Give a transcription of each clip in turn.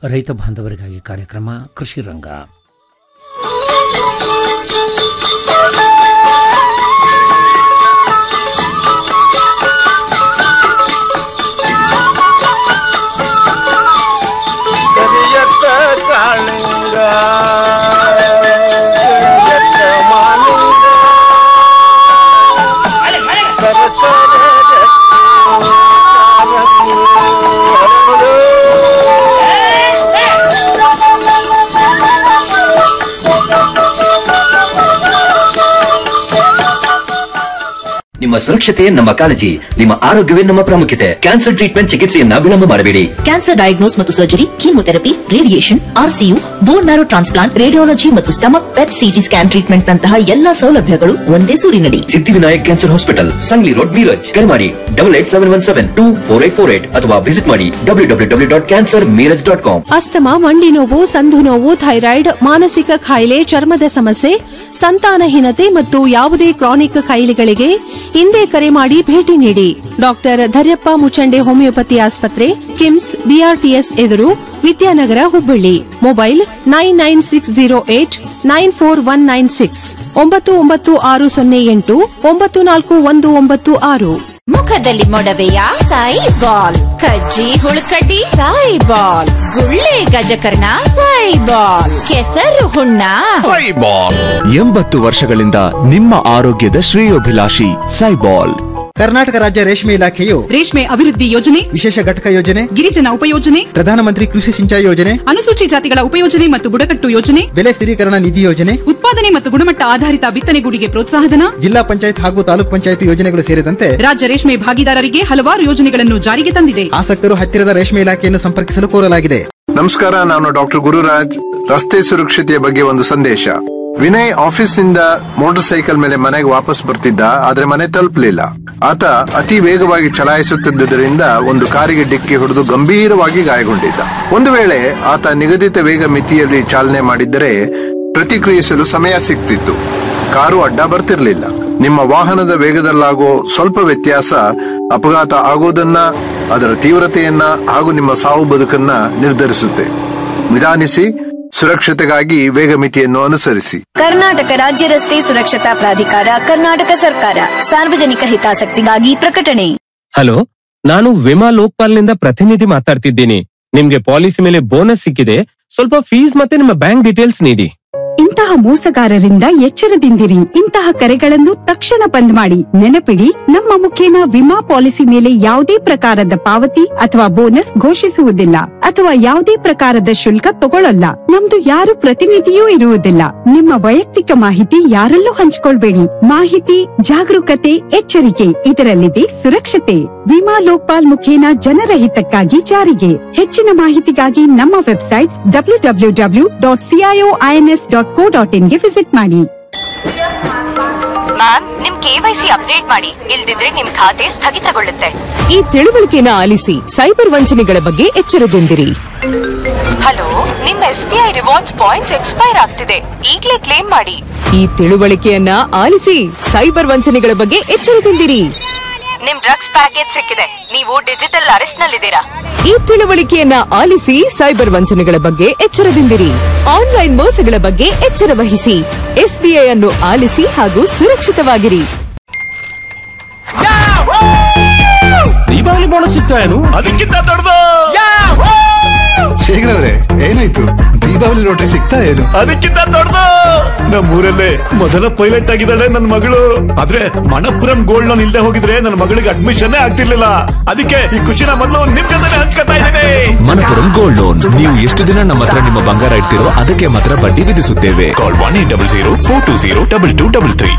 ರೈತ ಬಾಂಧವರಿಗಾಗಿ ಕಾರ್ಯಕ್ರಮ ಕೃಷಿ ರಂಗ ಕರಿಯತ್ತ ಕಾಳಿಂಗ ಕರಿಯತ್ತ ಮಾಲಿಂಗ ಸರಸರ ರತ್ನ ಚಾಮಕ್ಕಿ ಹರಳು. ನಿಮ್ಮ ಸುರಕ್ಷತೆ ನಮ್ಮ ಕಾಳಜಿ ನಿಮ್ಮ ಆರೋಗ್ಯವೇ ನಮ್ಮ ಪ್ರಾಮುಖ್ಯತೆ ಕ್ಯಾನ್ಸರ್ ಟ್ರೀಟ್ಮೆಂಟ್ ಚಿಕಿತ್ಸೆಯನ್ನ ವಿಳಂಬ ಮಾಡಬೇಡಿ ಕ್ಯಾನ್ಸರ್ ಡಯಾಗ್ನೋಸ್ ಮತ್ತು surgery chemotherapy radiation RCU bone marrow transplant radiology ಮತ್ತು stomach PET CT scan treatment ನಂತಹ ಎಲ್ಲಾ ಸೌಲಭ್ಯಗಳು ಒಂದೇ ಸೂರಿನಡಿ Siddhivinayak cancer hospital Sangli road Miraj ಕರೆ ಮಾಡಿ double eight seven one seven two four eight four eight ಅಥವಾ ವಿಸಿಟ್ ಮಾಡಿ W W W dot cancer Miraj dot com asthma ಮಂಡಿ ನೋವು ಸಂಧು ನೋವು ಥೈರಾಯ್ಡ್ ಮಾನಸಿಕ ಕಾಯಿಲೆ ಚರ್ಮದ ಸಮಸ್ಯೆ ಸಂತಾನಹೀನತೆ ಮತ್ತು ಯಾವುದೇ ಕ್ರಾನಿಕ್ ಕಾಯಿಲೆಗಳಿಗೆ ಹಿಂದೆ ಕರೆ ಮಾಡಿ ಭೇಟಿ ನೀಡಿ ಡಾಕ್ಟರ್ ಧರ್ಯಪ್ಪ ಮುಚಂಡೆ ಹೋಮಿಯೋಪತಿ ಆಸ್ಪತ್ರೆ ಕಿಮ್ಸ್ ಬಿಆರ್ಟಿಎಸ್ ಎದುರು Vidyanagar Hubballi mobile nine nine six zero eight nine four one nine six ಒಂಬತ್ತು ಒಂಬತ್ತು ಆರು ಸೊನ್ನೆ ಎಂಟು ಒಂಬತ್ತು ನಾಲ್ಕು ಒಂದು ಒಂಬತ್ತು ಆರು ಮುಖದಲ್ಲಿ ಮೊಡವೆಯ ಸಾಯಿ ಬಾಲ್ ಕಜ್ಜಿ ಹುಳುಕಡ್ಡಿ ಸಾಯಿ ಬಾಲ್ ಗುಳ್ಳೆ ಗಜಕರ್ಣ ಸಾಯಿ ಬಾಲ್ ಕೆಸರು ಹುಣ್ಣ ಎಂಬತ್ತು ವರ್ಷಗಳಿಂದ ನಿಮ್ಮ ಆರೋಗ್ಯದ ಶ್ರೇಯೋಭಿಲಾಷಿ ಸೈಬಾಲ್ ಕರ್ನಾಟಕ ರಾಜ್ಯ ರೇಷ್ಮೆ ಇಲಾಖೆಯು ರೇಷ್ಮೆ ಅಭಿವೃದ್ಧಿ ಯೋಜನೆ ವಿಶೇಷ ಘಟಕ ಯೋಜನೆ ಗಿರಿಜನ ಉಪಯೋಜನೆ ಪ್ರಧಾನಮಂತ್ರಿ ಕೃಷಿ ಸಿಂಚಾಯಿ ಯೋಜನೆ ಅನುಸೂಚಿ ಜಾತಿಗಳ ಉಪಯೋಜನೆ ಮತ್ತು ಬುಡಕಟ್ಟು ಯೋಜನೆ ಬೆಲೆ ಸ್ಥಿರೀಕರಣ ನಿಧಿ ಯೋಜನೆ ಉತ್ಪಾದನೆ ಮತ್ತು ಗುಣಮಟ್ಟ ಆಧಾರಿತ ಬಿತ್ತನೆಗೂಡಿಗೆ ಪ್ರೋತ್ಸಾಹಧನ ಜಿಲ್ಲಾ ಪಂಚಾಯತ್ ಹಾಗೂ ತಾಲೂಕ್ ಪಂಚಾಯತ್ ಯೋಜನೆಗಳು ಸೇರಿದಂತೆ ರಾಜ್ಯ ರೇಷ್ಮೆ ಭಾಗಿದಾರರಿಗೆ ಹಲವಾರು ಯೋಜನೆಗಳನ್ನು ಜಾರಿಗೆ ತಂದಿದೆ ಆಸಕ್ತರು ಹತ್ತಿರದ ರೇಷ್ಮೆ ಇಲಾಖೆಯನ್ನು ಸಂಪರ್ಕಿಸಲು ಕೋರಲಾಗಿದೆ ನಮಸ್ಕಾರ ನಾನು ಡಾಕ್ಟರ್ ಗುರುರಾಜ್ ರಸ್ತೆ ಸುರಕ್ಷತೆಯ ಬಗ್ಗೆ ಒಂದು ಸಂದೇಶ ವಿನಯ್ ಆಫೀಸ್ನಿಂದ ಮೋಟಾರ್ ಸೈಕಲ್ ಮೇಲೆ ಮನೆಗೆ ವಾಪಸ್ ಬರ್ತಿದ್ದ ಆದ್ರೆ ಮನೆ ತಲುಪಲಿಲ್ಲ ಆತ ಅತಿ ವೇಗವಾಗಿ ಚಲಾಯಿಸುತ್ತಿದ್ದರಿಂದ ಒಂದು ಕಾರಿಗೆ ಡಿಕ್ಕಿ ಹೊಡೆದು ಗಂಭೀರವಾಗಿ ಗಾಯಗೊಂಡಿದ್ದ ಒಂದು ವೇಳೆ ಆತ ನಿಗದಿತ ವೇಗ ಮಿತಿಯಲ್ಲಿ ಚಾಲನೆ ಮಾಡಿದ್ದರೆ ಪ್ರತಿಕ್ರಿಯಿಸಲು ಸಮಯ ಸಿಗ್ತಿತ್ತು ಕಾರು ಅಡ್ಡ ಬರ್ತಿರ್ಲಿಲ್ಲ ನಿಮ್ಮ ವಾಹನದ ವೇಗದಲ್ಲಾಗೋ ಸ್ವಲ್ಪ ವ್ಯತ್ಯಾಸ ಅಪಘಾತ ಆಗೋದನ್ನ ಅದರ ತೀವ್ರತೆಯನ್ನ ಹಾಗೂ ನಿಮ್ಮ ಸಾವು ಬದುಕನ್ನ ನಿರ್ಧರಿಸುತ್ತೆ ನಿಧಾನಿಸಿ ಸುರಕ್ಷತೆಗಾಗಿ ವೇಗ ಮಿತಿಯನ್ನು ಅನುಸರಿಸಿ ಕರ್ನಾಟಕ ರಾಜ್ಯ ರಸ್ತೆ ಸುರಕ್ಷತಾ ಪ್ರಾಧಿಕಾರ ಕರ್ನಾಟಕ ಸರ್ಕಾರ ಸಾರ್ವಜನಿಕ ಹಿತಾಸಕ್ತಿಗಾಗಿ ಪ್ರಕಟಣೆ ಹಲೋ ನಾನು ವಿಮಾ ಲೋಕ್ಪಾಲ್ನಿಂದ ಪ್ರತಿನಿಧಿ ಮಾತಾಡ್ತಿದ್ದೀನಿ ನಿಮ್ಗೆ ಪಾಲಿಸಿ ಮೇಲೆ ಬೋನಸ್ ಸಿಕ್ಕಿದೆ ಸ್ವಲ್ಪ ಫೀಸ್ ಮತ್ತೆ ನಿಮ್ಮ ಬ್ಯಾಂಕ್ ಡೀಟೇಲ್ಸ್ ನೀಡಿ ಇಂತಹ ಮೋಸಗಾರರಿಂದ ಎಚ್ಚರದಿಂದಿರಿ ಇಂತಹ ಕರೆಗಳನ್ನು ತಕ್ಷಣ ಬಂದ್ ಮಾಡಿ ನೆನಪಿಡಿ ನಮ್ಮ ಮುಖೇನ ವಿಮಾ ಪಾಲಿಸಿ ಮೇಲೆ ಯಾವುದೇ ಪ್ರಕಾರದ ಪಾವತಿ ಅಥವಾ ಬೋನಸ್ ಘೋಷಿಸುವುದಿಲ್ಲ ಅಥವಾ ಯಾವುದೇ ಪ್ರಕಾರದ ಶುಲ್ಕ ತಗೊಳ್ಳಲ್ಲ ನಮ್ದು ಯಾರು ಪ್ರತಿನಿಧಿಯೂ ಇರುವುದಿಲ್ಲ ನಿಮ್ಮ ವೈಯಕ್ತಿಕ ಮಾಹಿತಿ ಯಾರಲ್ಲೂ ಹಂಚಿಕೊಳ್ಬೇಡಿ ಮಾಹಿತಿ ಜಾಗರೂಕತೆ ಎಚ್ಚರಿಕೆ ಇದರಲ್ಲಿದೆ ಸುರಕ್ಷತೆ ವಿಮಾ ಲೋಕ್ಪಾಲ್ ಮುಖೇನ ಜನರ ಹಿತಕ್ಕಾಗಿ ಜಾರಿಗೆ ಹೆಚ್ಚಿನ ಮಾಹಿತಿಗಾಗಿ ನಮ್ಮ website W W W dot CIO INS dot co dot ಇನ್ಗೆ ವಿಸಿಟ್ ಮಾಡಿ ಮ್ಯಾಮ್ ನಿಮ್ ಕೆವೈಸಿ ಅಪ್ಡೇಟ್ ಮಾಡಿ ಇಲ್ದಿದ್ರೆ ನಿಮ್ ಖಾತೆ ಸ್ಥಗಿತಗೊಳ್ಳುತ್ತೆ ಈ ತಿಳುವಳಿಕೆನ ಆಲಿಸಿ ಸೈಬರ್ ವಂಚನೆಗಳ ಬಗ್ಗೆ ಎಚ್ಚರದಿಂದಿರಿ ಹಲೋ ನಿಮ್ S B I rewards points expire ಆಗ್ತಿದೆ ಈಗ್ಲೇ ಕ್ಲೇಮ್ ಮಾಡಿ ಈ ತಿಳುವಳಿಕೆಯನ್ನ ಆಲಿಸಿ ಸೈಬರ್ ವಂಚನೆಗಳ ಬಗ್ಗೆ ಎಚ್ಚರದಿಂದಿರಿ ನಿಮ್ ಡ್ರಗ್ಸ್ ಪ್ಯಾಕೇಜ್ ಸಿಕ್ಕಿದೆ ನೀವು ಡಿಜಿಟಲ್ ಅರೆಸ್ಟ್ ನಲ್ಲಿದ್ದೀರಾ ಈ ತಿಳುವಳಿಕೆಯನ್ನ ಆಲಿಸಿ ಸೈಬರ್ ವಂಚನೆಗಳ ಬಗ್ಗೆ ಎಚ್ಚರದಿಂದಿರಿ ಆನ್ಲೈನ್ ಮೋಸಗಳ ಬಗ್ಗೆ ಎಚ್ಚರ ವಹಿಸಿ ಎಸ್ಬಿಐ ಅನ್ನು ಆಲಿಸಿ ಹಾಗೂ ಸುರಕ್ಷಿತವಾಗಿರಿ ದೀಪಾವಳಿ ಬೋನಸ್ ಸಿಗ್ತಾ ಏನು ಅದಕ್ಕಿಂತ ದೊಡ್ಡದು ಶೇಖರ್ ಅವರೇ ಏನಾಯ್ತು ದೀಪಾವಳಿ ರೋಟ್ರಿ ಸಿಗ್ತಾ ಏನು ಅದಕ್ಕಿಂತ ದೊಡ್ಡದು ನಮ್ಮೂರಲ್ಲೇ ಮೊದಲ ಪೈಲಟ್ ಆಗಿದ್ದಾಳೆ ನನ್ನ ಮಗಳು ಆದ್ರೆ ಮಣಪುರಂ ಗೋಲ್ಡ್ ಲೋನ್ ಇಲ್ಲದೆ ಹೋಗಿದ್ರೆ ನನ್ನ ಮಗಳಿಗೆ ಅಡ್ಮಿಷನ್ ಆಗ್ತಿರ್ಲಿಲ್ಲ ಅದಕ್ಕೆ ಈ ಖುಷಿನ ಮೊದಲು ನಿಮ್ ಜೊತೆ ಹಂಚ್ಕೊತಾ ಇದ್ದೇನೆ ಮನಪುರಂ ಗೋಲ್ಡ್ ಲೋನ್ ನೀವು ಎಷ್ಟು ದಿನ ನಮ್ಮ ಹತ್ರ ನಿಮ್ಮ ಬಂಗಾರ ಇಡ್ತೀರೋ ಅದಕ್ಕೆ ಮಾತ್ರ ಬಡ್ಡಿ ವಿಧಿಸುತ್ತೇವೆ call one eight double zero four two zero double two double three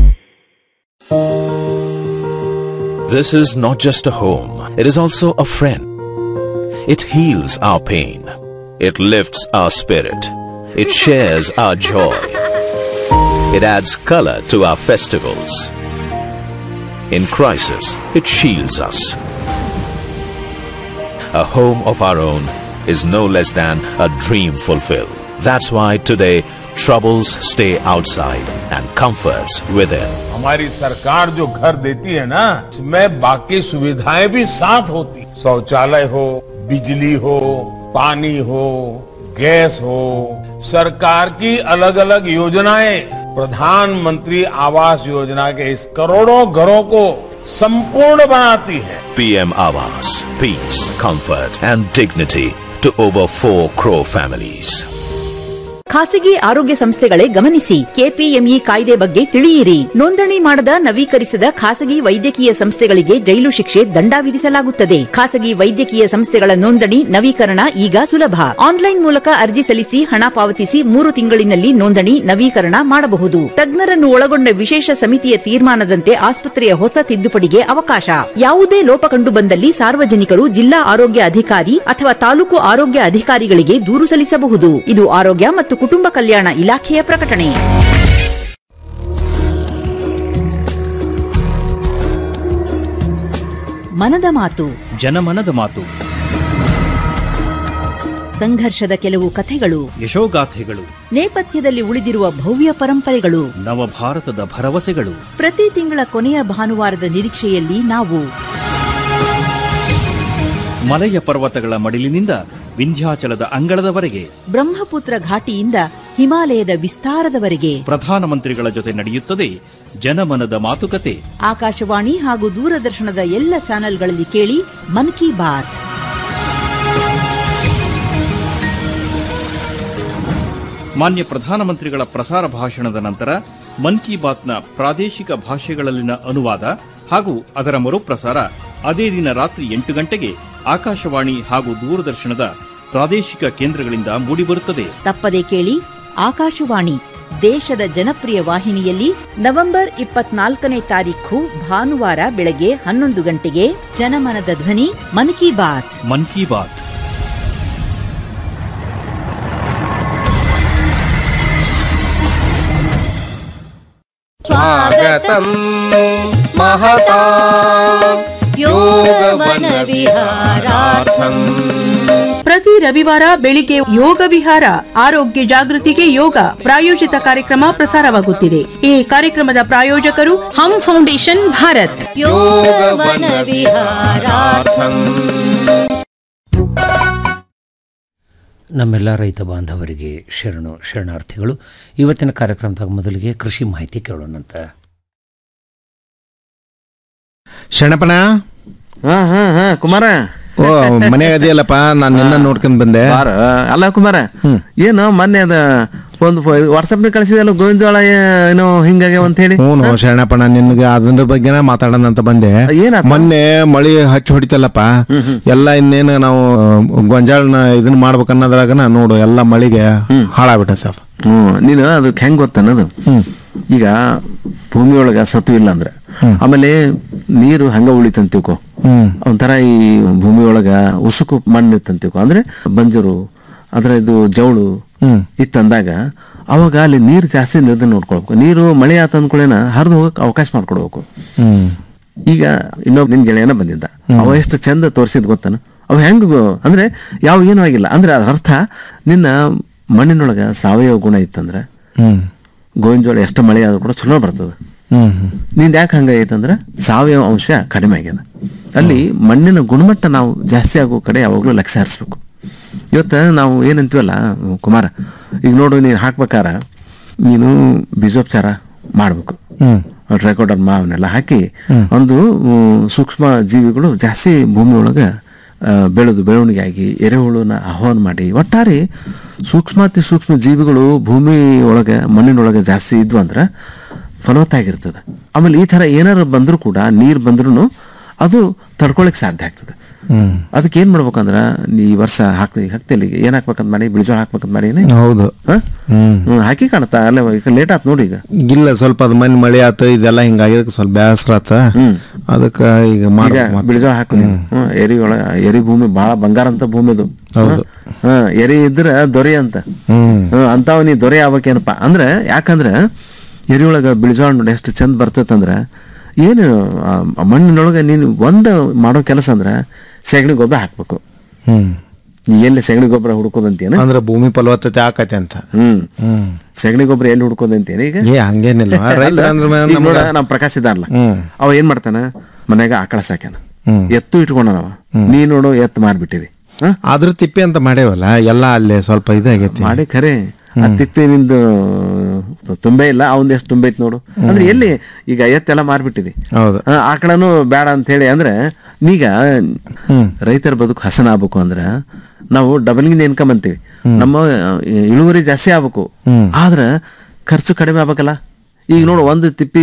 This is not just a home, it is also a friend. It heals our pain. It lifts our spirit. It shares our joy. It adds color to our festivals. In crisis, it shields us. A home of our own is no less than a dream fulfilled. That's why today, troubles stay outside and comforts within. हमारी सरकार जो घर देती है ना इसमें बाकी सुविधाएं भी साथ होती शौचालय हो बिजली हो पानी हो गैस हो सरकार की अलग अलग योजनाएं प्रधानमंत्री आवास योजना के इस करोड़ों घरों को संपूर्ण बनाती है PM Awas. Peace, comfort, and dignity to over 4 crore families. ಖಾಸಗಿ ಆರೋಗ್ಯ ಸಂಸ್ಥೆಗಳೇ ಗಮನಿಸಿ ಕೆಪಿಎಂಇ ಕಾಯ್ದೆ ಬಗ್ಗೆ ತಿಳಿಯಿರಿ ನೋಂದಣಿ ಮಾಡದ ನವೀಕರಿಸದ ಖಾಸಗಿ ವೈದ್ಯಕೀಯ ಸಂಸ್ಥೆಗಳಿಗೆ ಜೈಲು ಶಿಕ್ಷೆ ದಂಡ ವಿಧಿಸಲಾಗುತ್ತದೆ ಖಾಸಗಿ ವೈದ್ಯಕೀಯ ಸಂಸ್ಥೆಗಳ ನೋಂದಣಿ ನವೀಕರಣ ಈಗ ಸುಲಭ ಆನ್ಲೈನ್ ಮೂಲಕ ಅರ್ಜಿ ಸಲ್ಲಿಸಿ ಹಣ ಪಾವತಿಸಿ ಮೂರು ತಿಂಗಳಿನಲ್ಲಿ ನೋಂದಣಿ ನವೀಕರಣ ಮಾಡಬಹುದು ತಜ್ಞರನ್ನು ಒಳಗೊಂಡ ವಿಶೇಷ ಸಮಿತಿಯ ತೀರ್ಮಾನದಂತೆ ಆಸ್ಪತ್ರೆಯ ಹೊಸ ತಿದ್ದುಪಡಿಗೆ ಅವಕಾಶ ಯಾವುದೇ ಲೋಪ ಕಂಡು ಬಂದಲ್ಲಿ ಸಾರ್ವಜನಿಕರು ಜಿಲ್ಲಾ ಆರೋಗ್ಯ ಅಧಿಕಾರಿ ಅಥವಾ ತಾಲೂಕು ಆರೋಗ್ಯ ಅಧಿಕಾರಿಗಳಿಗೆ ದೂರು ಸಲ್ಲಿಸಬಹುದು ಇದು ಆರೋಗ್ಯ ಮತ್ತು ಕುಟುಂಬ ಕಲ್ಯಾಣ ಇಲಾಖೆಯ ಪ್ರಕಟಣೆ ಮನದ ಮಾತು ಜನಮನದ ಮಾತು ಸಂಘರ್ಷದ ಕೆಲವು ಕಥೆಗಳು ಯಶೋಗಾಥೆಗಳು ನೇಪಥ್ಯದಲ್ಲಿ ಉಳಿದಿರುವ ಭವ್ಯ ಪರಂಪರೆಗಳು ನವಭಾರತದ ಭರವಸೆಗಳು ಪ್ರತಿ ತಿಂಗಳ ಕೊನೆಯ ಭಾನುವಾರದ ನಿರೀಕ್ಷೆಯಲ್ಲಿ ನಾವು ಮಲಯ ಪರ್ವತಗಳ ಮಡಿಲಿನಿಂದ ವಿಂಧ್ಯಾಚಲದ ಅಂಗಳದವರೆಗೆ ಬ್ರಹ್ಮಪುತ್ರ ಘಾಟಿಯಿಂದ ಹಿಮಾಲಯದ ವಿಸ್ತಾರದವರೆಗೆ ಪ್ರಧಾನಮಂತ್ರಿಗಳ ಜೊತೆ ನಡೆಯುತ್ತದೆ ಜನಮನದ ಮಾತುಕತೆ ಆಕಾಶವಾಣಿ ಹಾಗೂ ದೂರದರ್ಶನದ ಎಲ್ಲ ಚಾನೆಲ್ಗಳಲ್ಲಿ ಕೇಳಿ ಮನ್ ಕಿ ಬಾತ್ ಮಾನ್ಯ ಪ್ರಧಾನಮಂತ್ರಿಗಳ ಪ್ರಸಾರ ಭಾಷಣದ ನಂತರ ಮನ್ ಕಿ ಬಾತ್ನ ಪ್ರಾದೇಶಿಕ ಭಾಷೆಗಳಲ್ಲಿನ ಅನುವಾದ ಹಾಗೂ ಅದರ ಮರುಪ್ರಸಾರ ಅದೇ ದಿನ ರಾತ್ರಿ ಎಂಟು ಗಂಟೆಗೆ ಆಕಾಶವಾಣಿ ಹಾಗೂ ದೂರದರ್ಶನದ ಪ್ರಾದೇಶಿಕ ಕೇಂದ್ರಗಳಿಂದ ಮೂಡಿಬರುತ್ತದೆ ತಪ್ಪದೆ ಕೇಳಿ ಆಕಾಶವಾಣಿ ದೇಶದ ಜನಪ್ರಿಯ ವಾಹಿನಿಯಲ್ಲಿ ನವೆಂಬರ್ ಇಪ್ಪತ್ನಾಲ್ಕನೇ ತಾರೀಖು ಭಾನುವಾರ ಬೆಳಗ್ಗೆ ಹನ್ನೊಂದು ಗಂಟೆಗೆ ಜನಮನದ ಧ್ವನಿ ಮನ್ ಕಿ ಬಾತ್ ಮನ್ ಕಿ ಬಾತ್ स्वागतं महता योगवनविहारार्थम् ಪ್ರತಿ ರವಿವಾರ ಬೆಳಿಗ್ಗೆ ಯೋಗ ವಿಹಾರ ಆರೋಗ್ಯ ಜಾಗೃತಿಗೆ ಯೋಗ ಪ್ರಾಯೋಜಿತ ಕಾರ್ಯಕ್ರಮ ಪ್ರಸಾರವಾಗುತ್ತಿದೆ ಈ ಕಾರ್ಯಕ್ರಮದ ಪ್ರಾಯೋಜಕರು ಹಮ್ ಫೌಂಡೇಶನ್ ಭಾರತ್ योगवनविहारार्थम् ನಮ್ಮೆಲ್ಲ ರೈತ ಬಾಂಧವರಿಗೆ ಶರಣು ಶರಣಾರ್ಥಿಗಳು ಇವತ್ತಿನ ಕಾರ್ಯಕ್ರಮದಾಗ ಮೊದಲಿಗೆ ಕೃಷಿ ಮಾಹಿತಿ ಕೇಳೋಣಂತ ಶರಣಪ್ಪನ ಹಾ ಹಾ ಹಾ ಕುಮಾರ ಓ ಮನೆಯಾಗ ಅದೆಯಲ್ಲಪ್ಪ ನಾನು ನಿನ್ನ ನೋಡ್ಕೊಂಡ್ ಬಂದೆ ಬಾರ ಅಲ್ಲ ಕುಮಾರ ಏನು ಮೊನ್ನೆ ಅದ ಒಂದು ವಾಟ್ಸಪ್ ಕಳಿಸಿದಲ್ಲ ಗೋವಿಂದ ಜೋಳ ಏನೋ ಹಿಂಗಾಗೆ ಅಂತ ಹೇಳಿ ಹ್ಞೂ ಶರಣಪ್ಪನ ನಿನ್ಗೆ ಅದ್ರ ಬಗ್ಗೆನ ಮಾತಾಡೋಣ ಅಂತ ಬಂದೆ ಮೊನ್ನೆ ಮಳಿ ಹಚ್ಚಿ ಹೊಡಿತಲ್ಲಪ್ಪ ಎಲ್ಲ ಇನ್ನೇನು ನಾವು ಗೊಂಜಾಳನ ಇದನ್ನ ಮಾಡ್ಬೇಕನ್ನೋದ್ರಾಗನ ನೋಡು ಎಲ್ಲ ಮಳಿಗೆ ಹಾಳಾಗ್ಬಿಟ್ಟ ಸರ್ ಹ್ಮ್ ನೀನು ಅದಕ್ಕೆ ಹೆಂಗ್ ಗೊತ್ತನ್ನೋದು ಈಗ ಭೂಮಿ ಒಳಗ ಸತ್ತು ಇಲ್ಲ ಅಂದ್ರೆ ಆಮೇಲೆ ನೀರು ಹಂಗ ಉಳಿತಂತ ತಿಳ್ಕೊ ಹ್ಮ್ ಒಂಥರ ಈ ಭೂಮಿ ಒಳಗ ಉಸುಕು ಮಣ್ಣು ಇತ್ತಂತ ತಿಳ್ಕೊ ಅಂದ್ರೆ ಬಂಜರು ಅದ್ರ ಇದು ಜವಳು ಹ್ಮ್ ಇತ್ತಂದಾಗ ಅವಾಗ ಅಲ್ಲಿ ನೀರು ಜಾಸ್ತಿ ನಿಲ್ದ ನೋಡ್ಕೊಳ್ಬೇಕು ನೀರು ಮಳೆ ಆತ ಅಂದ್ಕೊಳ್ಳೇನ ಹರಿದು ಹೋಗಕ್ ಅವಕಾಶ ಮಾಡ್ಕೊಡ್ಬೇಕು ಹ್ಮ್ ಈಗ ಇನ್ನೊಬ್ಬ ನಿನ್ ಗೆಳೆಯನ ಬಂದಿದ್ದ ಅವ ಎಷ್ಟು ಚಂದ ತೋರಿಸಿದ್ ಗೊತ್ತಾನ ಅವ ಹೆಂಗ್ ಗೊ- ಅಂದ್ರೆ ಯಾವ ಏನೂ ಆಗಿಲ್ಲ ಅಂದ್ರೆ ಅದ್ರ ಅರ್ಥ ನಿನ್ನ ಮಣ್ಣಿನೊಳಗ ಸಾವಯವ ಗುಣ ಇತ್ತಂದ್ರೆ ಹ್ಮ್ ಗೋವಿನ ಜೋಳ ಎಷ್ಟು ಮಳೆ ಆದ್ರೂ ಕೂಡ ಚಲೋ ಬರ್ತದ ಹ್ಮ್ ಹ್ಮ್ ನಿಂದ ಯಾಕೆ ಹಂಗಾಗೈತಂದ್ರೆ ಸಾವಯವ ಅಂಶ ಕಡಿಮೆ ಆಗ್ಯದ ಅಲ್ಲಿ ಮಣ್ಣಿನ ಗುಣಮಟ್ಟ ನಾವು ಜಾಸ್ತಿ ಆಗೋ ಕಡೆ ಯಾವಾಗಲೂ ಲಕ್ಷ್ಯ ಹರಿಸ್ಬೇಕು ಇವತ್ತು ನಾವು ಏನಂತೀವಲ್ಲ ಕುಮಾರ ಈಗ ನೋಡು ನೀನು ಹಾಕ್ಬೇಕಾರ ನೀನು ಬೀಜೋಪಚಾರ ಮಾಡಬೇಕು ಹ್ಮ್ ಟ್ರೈಕೋಡರ್ಮಾ ಅವನ್ನೆಲ್ಲ ಹಾಕಿ ಹ್ಮ್. ಒಂದು ಮ್, ಸೂಕ್ಷ್ಮ ಜೀವಿಗಳು ಜಾಸ್ತಿ ಭೂಮಿ ಒಳಗೆ ಆ, ಬೆಳೆದು ಬೆಳವಣಿಗೆ ಆಗಿ ಎರೆಹುಳುನ ಆಹ್ವಾನ ಮಾಡಿ ಒಟ್ಟಾರೆ ಸೂಕ್ಷ್ಮಾತಿ ಸೂಕ್ಷ್ಮ ಜೀವಿಗಳು ಭೂಮಿ ಒಳಗೆ ಮಣ್ಣಿನೊಳಗೆ ಜಾಸ್ತಿ ಇದ್ವು ಅಂದ್ರೆ ಫಲವತ್ತಾಗಿರ್ತದೆ ಆಮೇಲೆ ಈ ಥರ ಏನಾರು ಬಂದರೂ ಕೂಡ ನೀರು ಬಂದ್ರೂ ಅದು ತಡ್ಕೊಳಕ್ಕೆ ಸಾಧ್ಯ ಆಗ್ತದೆ ಹ್ಮ್ ಅದಕ್ಕೆ ಏನು ಮಾಡ್ಬೇಕಂದ್ರೆ ನೀ ಈ ವರ್ಷ ಹಾಕ್ತಿ ಹಾಕ್ತಿಲ್ಲ ಈಗ ಏನು ಹಾಕ್ಬೇಕಂತ ಮಾಡಿ ಬಿಳಿಜೋಳ ಹಾಕ್ಬೇಕಂತ ಮಾಡಿ ಹೌದು ಹ್ಮ್ ಹಾಕಿ ಕಾಣುತ್ತಾ ಅಲ್ಲ ಈಗ ಲೇಟ್ ಆಯ್ತು ನೋಡಿ ಈಗ ಇಲ್ಲ ಸ್ವಲ್ಪ ಅದ್ ಮನೆ ಮಳೆ ಆತ ಇದೆಲ್ಲ ಹಿಂಗಾಗಿದ್ದಕ್ಕೆ ಸ್ವಲ್ಪ ಬೇಸರ ಆತ ಅದಕ್ಕ ಈಗ ಈಗ ಮಾಡ್ಬೇಕು ಮತ್ತೆ. ಬಿಳಿಜೋಳ ಹಾಕು ನೀವು ಹ್ಮ್, ಎರಿ ಒಳ ಎರಿ ಭೂಮಿ ಬಹಳ ಬಂಗಾರ ಅಂತ ಭೂಮಿ ಅದು ಹೌದು. ಹಾ ಎರಿ ಇದ್ರ ದೊರೆ ಅಂತ ಹ್ಮ್ ಹ್ಮ್, ಅಂತಾವ್ ನೀ ದೊರೆ ಆಗ್ಬೇಕೇನಪ್ಪ ಅಂದ್ರೆ ಯಾಕಂದ್ರೆ ಎರಿ ಒಳಗ ಬಿಳಿಜೋಳ ನೋಡಿ ಎಷ್ಟು ಚಂದ ಬರ್ತೈತಂದ್ರ ಏನು ಆ ಮಣ್ಣಿನೊಳಗೆ ನೀನು ಒಂದು ಮಾಡೋ ಕೆಲಸ ಅಂದ್ರೆ ಸೆಗಣಿ ಗೊಬ್ಬರ ಹಾಕ್ಬೇಕು ಹ್ಮ್ ನೀ ಎಲ್ಲಿ ಸೆಗಣಿ ಗೊಬ್ಬರ ಹುಡ್ಕೋದಂತೇನ ಅಂದ್ರೆ ಭೂಮಿ ಫಲವತ್ತತೆ ಆಕತೆ ಅಂತ ಹ್ಮ್ ಹ್ಮ್ ಸೆಗಣಿ ಗೊಬ್ಬರ ಎಲ್ಲಿ ಹುಡ್ಕೋದಂತೇನ ಈಗ ಏ ಹಂಗೇನಿಲ್ಲ ರೈತ ಅಂದ್ರೆ ಮ- ಈಗ ನೋಡ ನಮ್ಗ- ನಮ್ ಪ್ರಕಾಶ್ ಇದ್ದಾರಲ್ಲ ಹ್ಮ್. ಅವ ಏನ್ ಮಾಡ್ತಾನ ಮನ್ಯಾಗ ಆಕಳ ಸಾಕ್ಯಾನ ಹ್ಮ್. ಎತ್ತು ಇಟ್ಕೊಂಡನವ ನೀ ನೋಡು ಎತ್ತು ಮಾರ್ಬಿಟ್ಟಿದಿ ಅದ್ರ ತಿಪ್ಪಿ ಅಂತ ಮಾಡೇವಲ್ಲ ಎಲ್ಲ ಅಲ್ಲಿ ಸ್ವಲ್ಪ ಇದಾಗೈತಿ ಮಾಡಿ ಖರೆ ಆ ತಿಪ್ಪೆ ನಿಂದು ತುಂಬೆ ಇಲ್ಲ ಅವಂದ ಎಷ್ಟು ತುಂಬೆ ಐತಿ ನೋಡು ಅಂದ್ರೆ ಎಲ್ಲಿ ಈಗ ಎತ್ತೆಲ್ಲ ಮಾರ್ಬಿಟ್ಟಿದೆ ಹೌದು ಆ, ಆಕಳನು ಬೇಡ ಅಂತ ಹೇಳಿ ಅಂದ್ರೆ ಈಗ ರೈತರ ಬದುಕು ಹಸನ ಆಗ್ಬೇಕು ಅಂದ್ರೆ ನಾವು ಡಬಲ್ಗಿಂದ ಇನ್ಕಮ್ ಅಂತೀವಿ ನಮ್ಮ ಆ, ಇಳುವರಿ ಜಾಸ್ತಿ ಆಗ್ಬೇಕು ಆದ್ರೆ ಖರ್ಚು ಕಡಿಮೆ ಆಗ್ಬೇಕಲ್ಲ ಈಗ ನೋಡು ಒಂದು ತಿಪ್ಪಿ